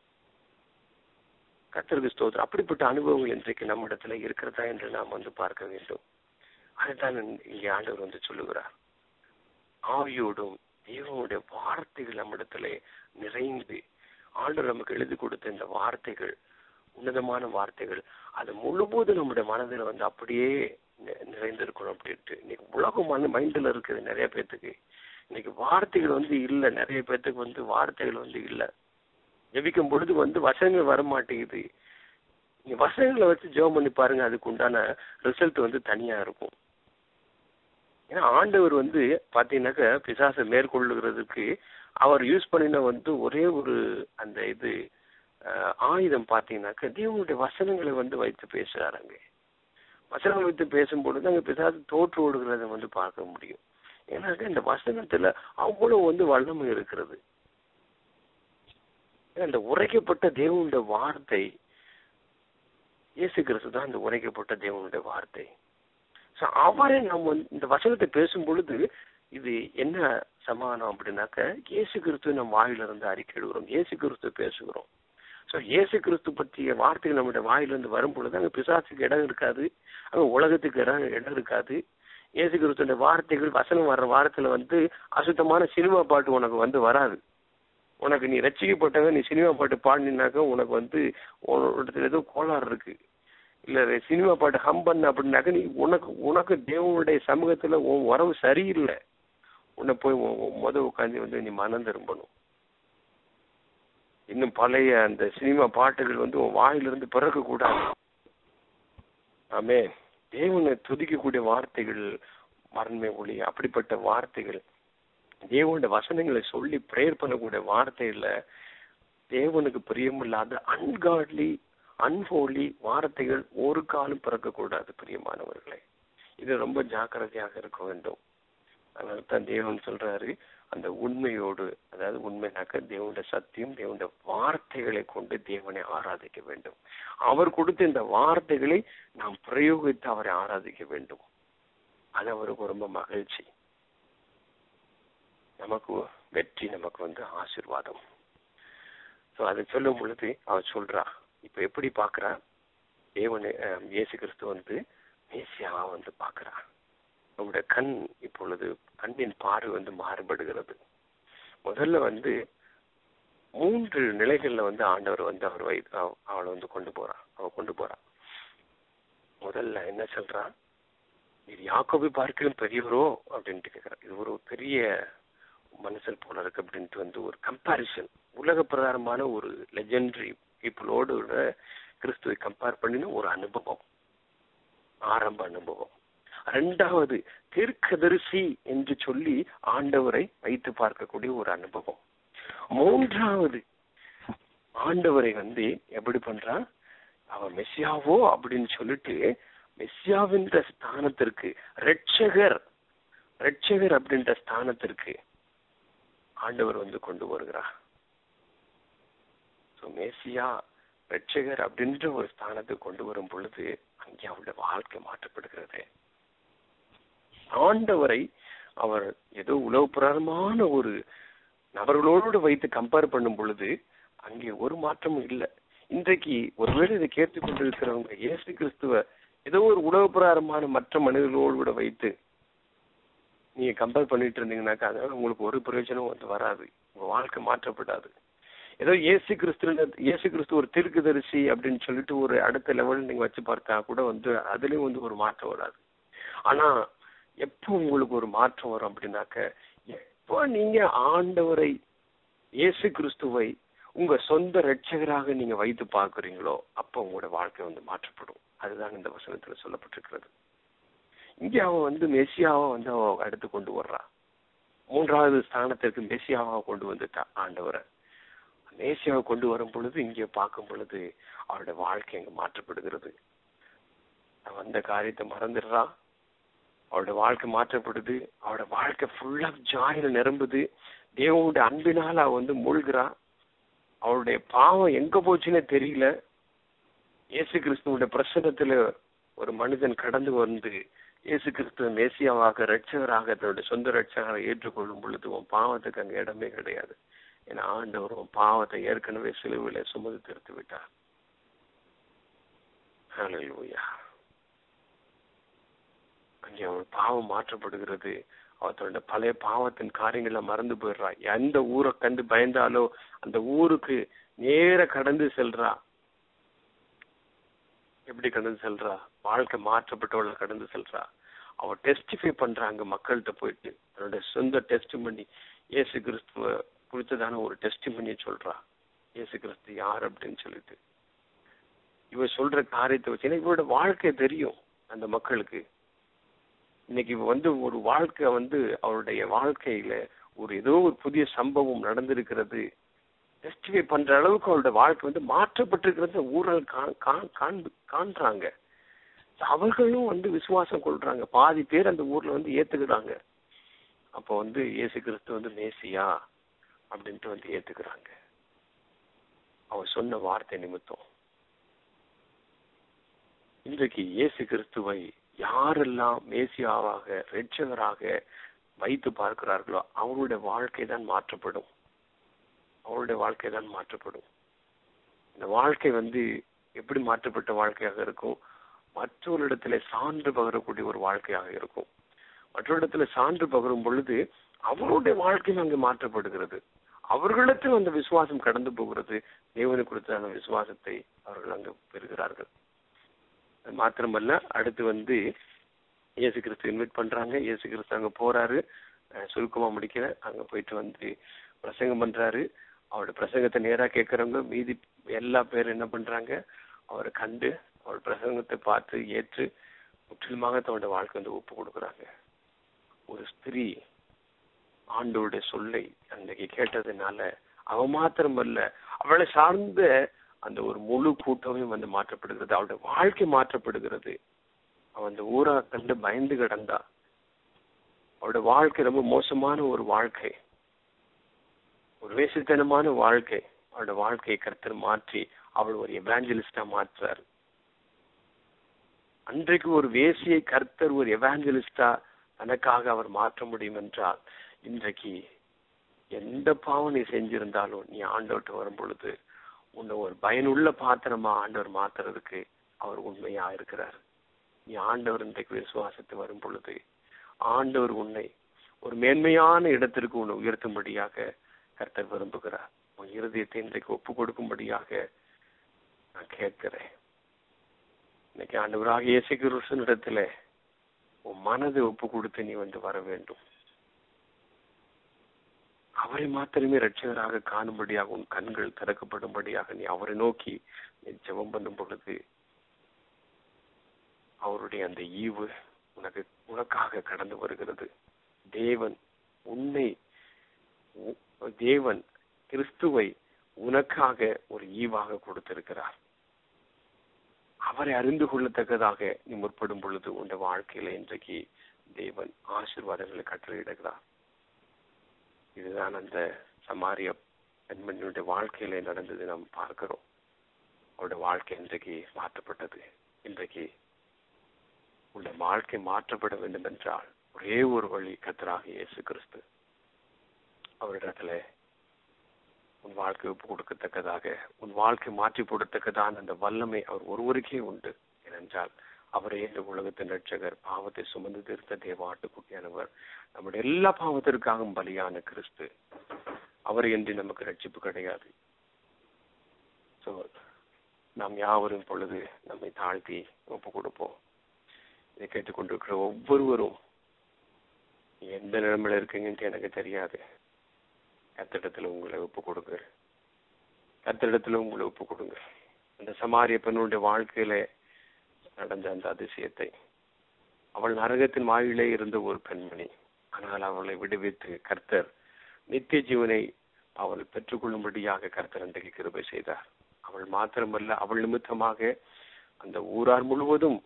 கர்த்தருக்கு ஸ்தோத்திரம் அப்படிப்பட்ட அனுபவங்கள் இன்றைக்கு நம்ம இடத்துல இருக்கிறதா என்று நாம் வந்து பார்க்க வேண்டும் அதுதான் இங்கே ஆண்டவர் வந்து சொல்லுகிறார் ஆவியோடும் தேவனுடைய வார்த்தைகள் நம்மிடத்திலே நிறைந்து ஆண்டவர் நமக்கு எழுதி கொடுத்த இந்த வார்த்தைகள் உன்னதமான வார்த்தைகள் அது முழுவதும் நம்முடைய மனதில் வந்து அப்படியே நி- நிறைந்திருக்கணும் அப்படின்ட்டு இன்னைக்கு உலகம் மன மைண்டில் இருக்குது நிறைய பேர்த்துக்கு இன்னைக்கு வார்த்தைகள் வந்து இல்லை நிறைய பேர்த்துக்கு வந்து வார்த்தைகள் வந்து இல்லை ஜெபிக்கும் பொழுது வந்து வசனங்கள் வர மாட்டேங்குது நீங்க வசனங்களை வச்சு ஜெபம் பண்ணி பாருங்க அதுக்கு உண்டான ரிசல்ட் வந்து தனியா இருக்கும் ஏன்னா ஆண்டவர் வந்து பாத்தீங்கன்னாக்க பிசாசை மேற்கொள்ளுகிறதுக்கு அவர் யூஸ் பண்ணின வந்து ஒரே ஒரு அந்த இது அஹ், ஆயுதம் பாத்தீங்கன்னாக்க தேவனுடைய வசனங்களை வந்து வைத்து பேசுறாருங்க வசனங்களை வைத்து பேசும்பொழுது அங்க பிசாசு தோற்று ஓடுகிறத வந்து பார்க்க முடியும் ஏன்னாக்க இந்த வசனத்துல அவ்வளவு வந்து வல்லமை இருக்கிறது ஏன்னா இந்த உரைக்கப்பட்ட தேவனுடைய வார்த்தை இயேசு கிறிஸ்து தான் இந்த உரைக்கப்பட்ட தேவனுடைய வார்த்தை So, அவரை நம்ம வந்து இந்த வசனத்தை பேசும் பொழுது இது என்ன சமாதானம் அப்படின்னாக்க இயேசு கிறிஸ்து நம்ம வாயிலிருந்து அறிக்கையிடுகிறோம் இயேசு கிறிஸ்து பேசுகிறோம் ஸோ இயேசு கிறிஸ்து பற்றிய வார்த்தைகள் நம்முடைய வாயிலிருந்து வரும் பொழுது அங்கே பிசாசுக்கு இடம் இருக்காது அங்கே உலகத்துக்கு இடம் இடம் இருக்காது இயேசு கிறிஸ்துடைய வார்த்தைகள் வசனம் வர்ற வாரத்துல வந்து அசுத்தமான சினிமா பாட்டு உனக்கு வந்து வராது உனக்கு நீ ரசிக்கப்பட்டவன் நீ சினிமா பாட்டு பாடினாக்க உனக்கு வந்து உன்னோட ஏதோ கோளாறு இருக்கு இல்ல சினிமா பாட்டு ஹம் பண்ண அப்படின்னாக்க நீ உனக்கு உனக்கு தேவனுடைய சமூகத்துல உன் உறவு சரியில்லை உன்னை போய் உன் உன் முத உட்காந்து வந்து நீ மனம் திரும்பணும் இன்னும் பழைய அந்த சினிமா பாட்டுகள் வந்து உன் வாயிலிருந்து பிறக்க கூடாது ஆமே தேவனை துதிக்கக்கூடிய வார்த்தைகள் மரண்மை ஒளி அப்படிப்பட்ட வார்த்தைகள் தேவனுடைய வசனங்களை சொல்லி பிரேயர் பண்ணக்கூடிய வார்த்தையில தேவனுக்கு பிரியமில்லாத அன்காட்லி அன்ஹோலி வார்த்தைகள் ஒரு காலம் பிறக்கக்கூடாது பிரியமானவர்களே இது ரொம்ப ஜாக்கிரதையாக இருக்க வேண்டும் அதனால தான் தேவன் சொல்றாரு அந்த உண்மையோடு அதாவது உண்மைனாக்க தேவனுடைய சத்தியம் தேவனுடைய வார்த்தைகளை கொண்டு தேவனை ஆராதிக்க வேண்டும் அவர் கொடுத்த இந்த வார்த்தைகளை நாம் பிரயோகித்து அவரை ஆராதிக்க வேண்டும் அது அவருக்கு ரொம்ப மகிழ்ச்சி நமக்கு வெற்றி நமக்கு வந்து ஆசீர்வாதம் ஸோ அதை சொல்லும் பொழுது அவர் சொல்றா இப்ப எப்படி பாக்குறா தேவனை அஹ், இயேசு கிறிஸ்து வந்து மேசியாவா வந்து பாக்குறா நம்முடைய கண் இப்பொழுது கண்ணின் பார்வை வந்து மாறுபடுகிறது முதல்ல வந்து மூன்று நிலைகள்ல வந்து ஆண்டவர் வந்து அவர் வை அவ- அவளை வந்து கொண்டு போறா அவ கொண்டு போறா முதல்ல என்ன சொல்றா இது யாக்கோபை பார்க்கலும் பெரியவரோ அப்படின்ட்டு கேக்குறா இது ஒரு பெரிய மனுஷன் போல இருக்கு அப்படின்ட்டு வந்து ஒரு கம்பாரிசன் உலக பிரகாரமான ஒரு லெஜெண்டரி பீப்புளோடு கிறிஸ்துவை கம்பேர் பண்ணின ஒரு அனுபவம் ஆரம்ப அனுபவம் ரெண்டாவது தீர்க்கதரிசி என்று சொல்லி ஆண்டவரை வைத்து பார்க்கக்கூடிய ஒரு அனுபவம் மூன்றாவது ஆண்டவரை வந்து எப்படி பண்றா அவ மெஸ்ஸியாவோ அப்படின்னு சொல்லிட்டு மெஸ்ஸியாவின் ஸ்தானத்திற்கு ரட்சகர் ரட்சகர் அப்படின்ற ஸ்தானத்திற்கு ஆண்டவர் வந்து கொண்டு வருகிறார் ஸோ மேசியா ரட்சகர் அப்படின்ற ஒரு ஸ்தானத்துக்கு கொண்டு வரும் பொழுது அங்கே அவருடைய வாழ்க்கை மாற்றப்படுகிறது ஆண்டவரை அவர் ஏதோ உலகப்புறமான ஒரு நபர்களோடு வைத்து கம்பேர் பண்ணும் பொழுது அங்கே ஒரு மாற்றமும் இல்லை இன்றைக்கு ஒருவேளை இதை கேட்டு கொண்டிருக்கிறவங்க இயேசு கிறிஸ்துவ ஏதோ ஒரு உலகப்பிரகாரமான மற்ற மனிதர்களோடு கூட வைத்து நீங்க கம்பேர் பண்ணிட்டு இருந்தீங்கன்னாக்கா அதனால உங்களுக்கு ஒரு பிரயோஜனம் வந்து வராது உங்க வாழ்க்கை மாற்றப்படாது ஏதோ இயேசு கிறிஸ்து இயேசு கிறிஸ்து ஒரு தீர்க்கதரிசி அப்படின்னு சொல்லிட்டு ஒரு அடுத்த லெவல் நீங்க வச்சு பார்த்தா கூட வந்து அதுலயும் வந்து ஒரு மாற்றம் வராது ஆனா எப்போ உங்களுக்கு ஒரு மாற்றம் வரும் அப்படின்னாக்க எப்போ நீங்க ஆண்டவரை இயேசு கிறிஸ்துவை உங்க சொந்த ரட்சகராக நீங்க வைத்து பார்க்குறீங்களோ அப்போ உங்களோட வாழ்க்கை வந்து மாற்றப்படும் அதுதான் இந்த வசனத்துல சொல்லப்பட்டிருக்கிறது இங்க அவன் வந்து மெஸ்ஸியாவை வந்து அவன் அடுத்து கொண்டு வர்றான் மூன்றாவது ஸ்தானத்திற்கு மெஸ்ஸியாவை கொண்டு வந்துட்டா ஆண்டவரை மேசியாவை கொண்டு வரும் பொழுது இங்கே பார்க்கும் பொழுது அவருடைய வாழ்க்கை அங்க மாற்றப்படுகிறது அவன் வந்த காரியத்தை மறந்துடுறான் அவருடைய வாழ்க்கை மாற்றப்படுது அவருடைய வாழ்க்கை ஃபுல்லா ஜாயில நிரம்புது தேவனுடைய அன்பினால் அவ வந்து மூழ்கிறான் அவருடைய பாவம் எங்க போச்சுன்னே தெரியல இயேசு கிறிஸ்துவோட பிரசனத்துல ஒரு மனிதன் கடந்து வந்து இயேசு கிறிஸ்துவ மேசியாவாக ரட்சகராக தன்னுடைய சொந்த ரட்சகராக ஏற்றுக்கொள்ளும் பொழுது உன் பாவத்துக்கு அங்க இடமே கிடையாது ஏன்னா ஆண்டவர் உன் பாவத்தை ஏற்கனவே சிலுவில சுமந்து தீர்த்து விட்டார் ஹalleluya அங்கே அவன் பாவம் மாற்றப்படுகிறது அவள் தன்னோட பழைய பாவத்தின் காரியங்களை மறந்து போயிடுறா எந்த ஊரை கண்டு பயந்தாலோ அந்த ஊருக்கு நேர கடந்து செல்றா எப்படி கடந்து செல்றா வாழ்க்கை மாற்றப்பட்டவள கடந்து செல்றா அவ டெஸ்டிஃபை பண்றாங்க மக்கள்கிட்ட போயிட்டு தன்னோட சொந்த டெஸ்ட் பண்ணி இயேசு கிறிஸ்துவ குறித்ததான ஒரு டெஸ்ட் பண்ணி சொல்றா இயேசு கிறிஸ்து யார் அப்படின்னு சொல்லிட்டு இவ சொல்ற காரியத்தை வச்சு ஏன்னா இவரோட வாழ்க்கை தெரியும் அந்த மக்களுக்கு இன்னைக்கு இவ வந்து ஒரு வாழ்க்கை வந்து அவருடைய வாழ்க்கையில ஒரு ஏதோ ஒரு புதிய சம்பவம் நடந்திருக்கிறது டெஸ்டிஃபை பண்ற அளவுக்கு அவரோட வாழ்க்கை வந்து மாற்றப்பட்டிருக்கிறது ஊழல் காண்றாங்க அவர்களும் வந்து விசுவாசம் கொள்றாங்க பாதி பேர் அந்த ஊர்ல வந்து ஏத்துக்கிறாங்க அப்போ வந்து இயேசு கிறிஸ்து வந்து மேசியா அப்படின்ட்டு வந்து ஏத்துக்கிறாங்க அவர் சொன்ன வார்த்தை நிமித்தம் இன்றைக்கு இயேசு கிறிஸ்துவை யாரெல்லாம் மேசியாவாக ரட்சகராக வைத்து பார்க்கிறார்களோ அவருடைய வாழ்க்கை தான் மாற்றப்படும் அவருடைய வாழ்க்கை தான் மாற்றப்படும் இந்த வாழ்க்கை வந்து எப்படி மாற்றப்பட்ட வாழ்க்கையாக இருக்கும் மற்றொரு சான்று பகரக்கூடிய ஒரு வாழ்க்கையாக இருக்கும் மற்றொரு சான்று பகரும் பொழுது அவருடைய வாழ்க்கையும் அங்கு மாற்றப்படுகிறது அவர்களிடத்தில் அந்த விசுவாசம் கடந்து போகிறது தேவனை குறித்தான விசுவாசத்தை அவர்கள் அங்கு பெறுகிறார்கள் அது மாத்திரமல்ல அடுத்து வந்து இயேசு கிறிஸ்து இன்வைட் பண்றாங்க இயேசு கிறிஸ்து அங்க போறாரு சுருக்கமா முடிக்கிற அங்க போயிட்டு வந்து பிரசங்கம் பண்றாரு அவரோட பிரசங்கத்தை நேரா கேட்கறவங்க மீதி எல்லா பேரும் என்ன பண்றாங்க அவரை கண்டு அவர் பிரசங்கத்தை பார்த்து ஏற்று முற்றிலுமாக தன்னோட வாழ்க்கை வந்து ஒப்பு கொடுக்குறாங்க ஒரு ஸ்திரீ ஆண்டோருடைய சொல்லை அன்னைக்கு கேட்டதுனால அவ மாத்திரமல்ல அவளை சார்ந்த அந்த ஒரு முழு கூட்டமே வந்து மாற்றப்படுகிறது அவளுடைய வாழ்க்கை மாற்றப்படுகிறது அவன் அந்த ஊரா கண்டு பயந்து கிடந்தா அவளுடைய வாழ்க்கை ரொம்ப மோசமான ஒரு வாழ்க்கை ஒரு வேசித்தனமான வாழ்க்கை அவளோட வாழ்க்கையை கருத்தர் மாற்றி அவள் ஒரு எவாஞ்சலிஸ்டா மாற்றுறாரு அன்றைக்கு ஒரு வேசியை கர்த்தர் ஒரு எவாஞ்சலிஸ்டா தனக்காக அவர் மாற்ற முடியும் என்றால் இன்றைக்கு எந்த பாவம் நீ செஞ்சிருந்தாலும் நீ ஆண்டவர்கிட்ட வரும் பொழுது உன்னை ஒரு பயனுள்ள பாத்திரமா ஆண்டவர் மாத்துறதுக்கு அவர் உண்மையா இருக்கிறார் நீ ஆண்டவர் இன்றைக்கு விசுவாசத்து வரும் பொழுது ஆண்டவர் உன்னை ஒரு மேன்மையான இடத்திற்கு உன்னை உயர்த்தும்படியாக கர்த்தர் விரும்புகிறார் உன் இருதயத்தை இன்றைக்கு ஒப்பு கொடுக்கும்படியாக நான் கேட்கிறேன் இன்னைக்கு ஆண்டவராக இயேசு கிறிஸ்தனிடத்துல உன் மனதை ஒப்பு கொடுத்து நீ வந்து வர வேண்டும் அவரை மாத்திரமே ரட்சகராக காணும்படியாக உன் கண்கள் திறக்கப்படும்படியாக நீ அவரை நோக்கி நீ ஜெபம் பண்ணும் பொழுது அவருடைய அந்த ஈவு உனக்கு உனக்காக கடந்து வருகிறது தேவன் உன்னை தேவன் கிறிஸ்துவை உனக்காக ஒரு ஈவாக கொடுத்திருக்கிறார் அவரை அறிந்து கொள்ளத்தக்கதாக நீ முற்படும் பொழுது உன் வாழ்க்கையில இன்றைக்கு தேவன் ஆசீர்வாதங்களை கட்டளையிடுகிறார் இதுதான் அந்த சமாரிய பெண்மணியுடைய வாழ்க்கையில நடந்தது நாம் பார்க்கிறோம் அவருடைய வாழ்க்கை இன்றைக்கு மாற்றப்பட்டது இன்றைக்கு உள்ள வாழ்க்கை மாற்றப்பட வேண்டும் என்றால் ஒரே ஒரு வழி கத்தராக இயேசு கிறிஸ்து அவரிடத்துல உன் வாழ்க்கை ஒப்பு கொடுக்கத்தக்கதாக உன் வாழ்க்கை மாற்றி போடத்தக்கதான அந்த வல்லமை அவர் ஒருவருக்கே உண்டு ஏனென்றால் அவரே இந்த உலகத்தின் ரட்சகர் பாவத்தை சுமந்து தீர்த்த தேவாட்டுக்குட்டியானவர் நம்முடைய எல்லா பாவத்திற்காகவும் பலியான கிறிஸ்து அவர் என்று நமக்கு ரட்சிப்பு கிடையாது சோ நாம் யாவரும் பொழுது நம்மை தாழ்த்தி ஒப்பு கொடுப்போம் இதை கேட்டுக்கொண்டிருக்கிற ஒவ்வொருவரும் எந்த நிலைமையில இருக்கீங்கன்ட்டு எனக்கு தெரியாது கத்திடத்துல உங்களை ஒப்பு கொடுங்க கத்திடத்துல உங்களை ஒப்பு கொடுங்க அந்த சமாரிய பெண்ணுடைய வாழ்க்கையில நடந்த அந்த அதிசயத்தை அவள் நரகத்தின் வாயிலே இருந்த ஒரு பெண்மணி ஆனால் அவளை விடுவித்து கர்த்தர் நித்திய ஜீவனை அவள் பெற்றுக்கொள்ளும்படியாக கர்த்தர் அன்றைக்கு கிருபை செய்தார் அவள் மாத்திரமல்ல அவள் நிமித்தமாக அந்த ஊரார் முழுவதும்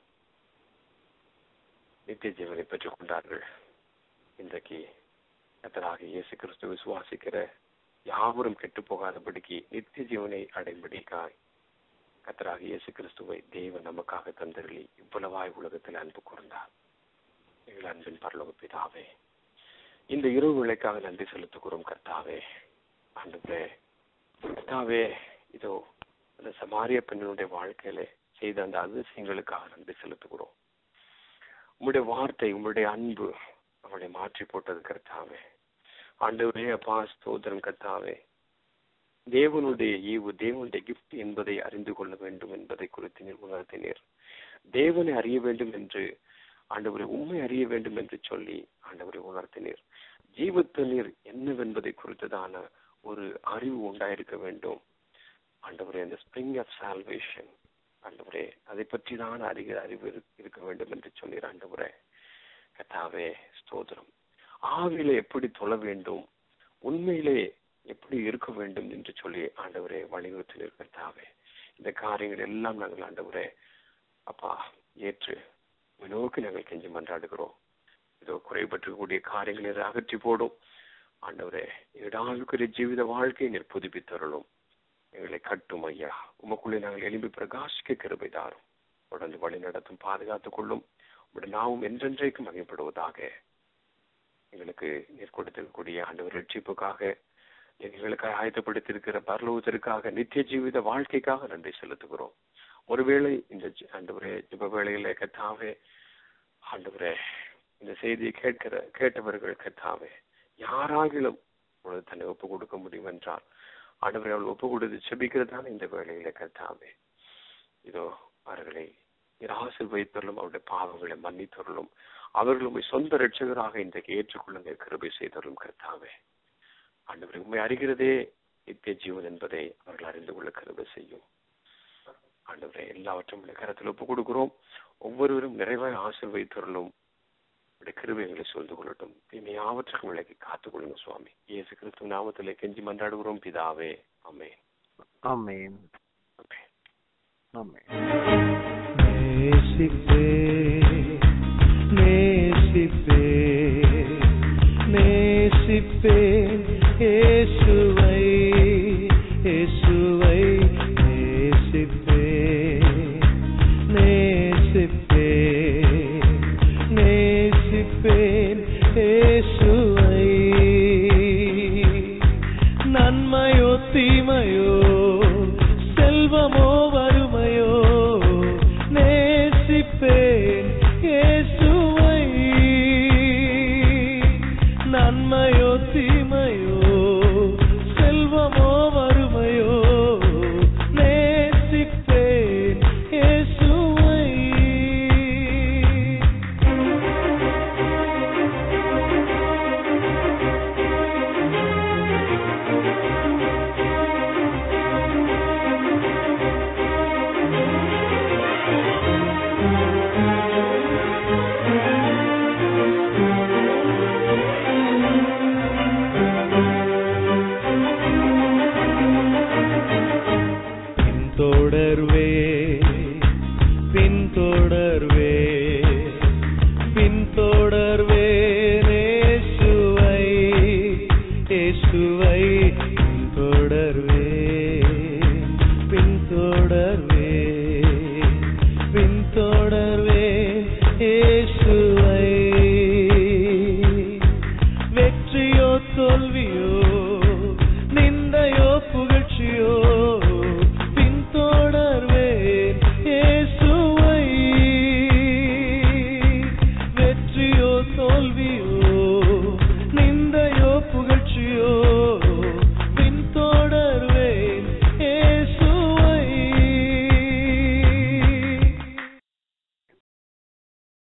நித்திய ஜீவனை பெற்றுக் கொண்டார்கள் இன்றைக்கு கர்த்தராக இயேசு கிறிஸ்து விசுவாசிக்கிற யாவரும் கெட்டு போகாதபடிக்கு நித்திய ஜீவனை அடைம்படிக்காய் கத்தராக இயேசு கிறிஸ்துவை தேவன் நமக்காக தந்தருளி இவ்வளவாய் உலகத்தில் அன்பு கூர்ந்தார் எங்கள் அன்பின் பரலோக பிதாவே இந்த இரவு விளைக்காக நன்றி செலுத்துகிறோம் கர்த்தாவே ஆண்டுகளே கர்த்தாவே இதோ அந்த சமாரிய பெண்ணினுடைய வாழ்க்கையில செய்த அந்த அதிசயங்களுக்காக நன்றி செலுத்துகிறோம் உம்முடைய வார்த்தை உம்முடைய அன்பு அவளை மாற்றி போட்டது கர்த்தாவே ஆண்டவரே அப்பா ஸ்தோத்திரம் கர்த்தாவே தேவனுடைய ஈவு தேவனுடைய கிஃப்ட் என்பதை அறிந்து கொள்ள வேண்டும் என்பதை குறித்து நீர் உணர்த்தினீர் தேவனை அறிய வேண்டும் என்று ஆண்டவரை உண்மை அறிய வேண்டும் என்று சொல்லி ஆண்டவரை உணர்த்தினீர் ஜீவத்து நீர் என்னவென்பதை குறித்ததான ஒரு அறிவு உண்டாயிருக்க வேண்டும் ஆண்டவரே அந்த ஸ்பிரிங் ஆஃப் சால்வேஷன் ஆண்டவரே அதை பற்றி தான் அறிகிற அறிவு இரு- இருக்க வேண்டும் என்று சொன்னீர் ஆண்டவரே கத்தாவே ஸ்தோத்திரம் ஆவியில எப்படி தொழ வேண்டும் உண்மையிலே எப்படி இருக்க வேண்டும் என்று சொல்லி ஆண்டவரே வலியுறுத்தினீர் கர்த்தாவே இந்த காரியங்கள் எல்லாம் நாங்கள் ஆண்டவரே அப்பா ஏற்று உம்மை நோக்கி நாங்கள் கெஞ்சி மன்றாடுகிறோம் இதோ குறைபற்றக்கூடிய காரியங்களை நீர் அகற்றி போடும் ஆண்டவரே இடாளுக்கிற ஜீவித வாழ்க்கையை நீர் புதுப்பித்தருளும் எங்களை கட்டும் ஐயா உமக்குள்ளே நாங்கள் எழும்பி பிரகாசிக்க கிருபை தாரும் தொடர்ந்து வழி நடத்தும் பாதுகாத்துக் கொள்ளும் உடைய நாவும் என்றென்றைக்கும் மகிழ்ப்படுவதாக எங்களுக்கு நீர் கொடுத்திருக்கக்கூடிய ஆண்டவர் ரட்சிப்புக்காக எங்களுக்கு ஆயத்தப்படுத்தியிருக்கிற பரலோகத்திற்காக நித்திய ஜீவித வாழ்க்கைக்காக நன்றி செலுத்துகிறோம் ஒருவேளை இந்த ஜ- ஆண்டவரே ஜிப வேளையில கத்தாவே ஆண்டவரே இந்த செய்தியை கேட்கிற கேட்டவர்கள் கத்தாவே யாராகிலும் உனது தன்னை ஒப்பு கொடுக்க முடியும் என்றால் ஆண்டவரை அவள் ஒப்பு கொடுத்து செபிக்கிறதான இந்த வேளையில கத்தாவே இதோ அவர்களை நீர் ஆசீர்வதித்தருளும் அவருடைய பாவங்களை மன்னித்தருளும் அவர்கள் உண்மை சொந்த ரட்சகராக இன்றைக்கு ஏற்றுக்கொள்ளுங்க கிருபை செய்தருளும் கர்த்தாவே ஆண்டவரை உண்மை அறிகிறதே நித்திய ஜீவன் என்பதை அவர்கள் அறிந்து கொள்ள கிருபை செய்யும் ஆண்டவரை எல்லாவற்றும் உடைய கரத்தில் ஒப்புக் கொடுக்கிறோம் ஒவ்வொருவரும் நிறைவாய் ஆசீர்வதித்தருளும் உடைய கிருபைகளை சொல்ந்து கொள்ளட்டும் தீமை யாவற்றுக்கும் விலக்கி காத்துக் கொள்ளுங்க சுவாமி இயேசு கிறிஸ்து நாமத்திலே கெஞ்சி மன்றாடுகிறோம் பிதாவே அமே ஆமென் அமே ஆமென் நேசிப்பே நேசிப்பே நேசிப்பே இயேசுவை இயேசுவை நேசிப்பே நேசிப்பே நேசிப்பேன் இயேசுவை நன்மையோ தீமையோ செல்வமோ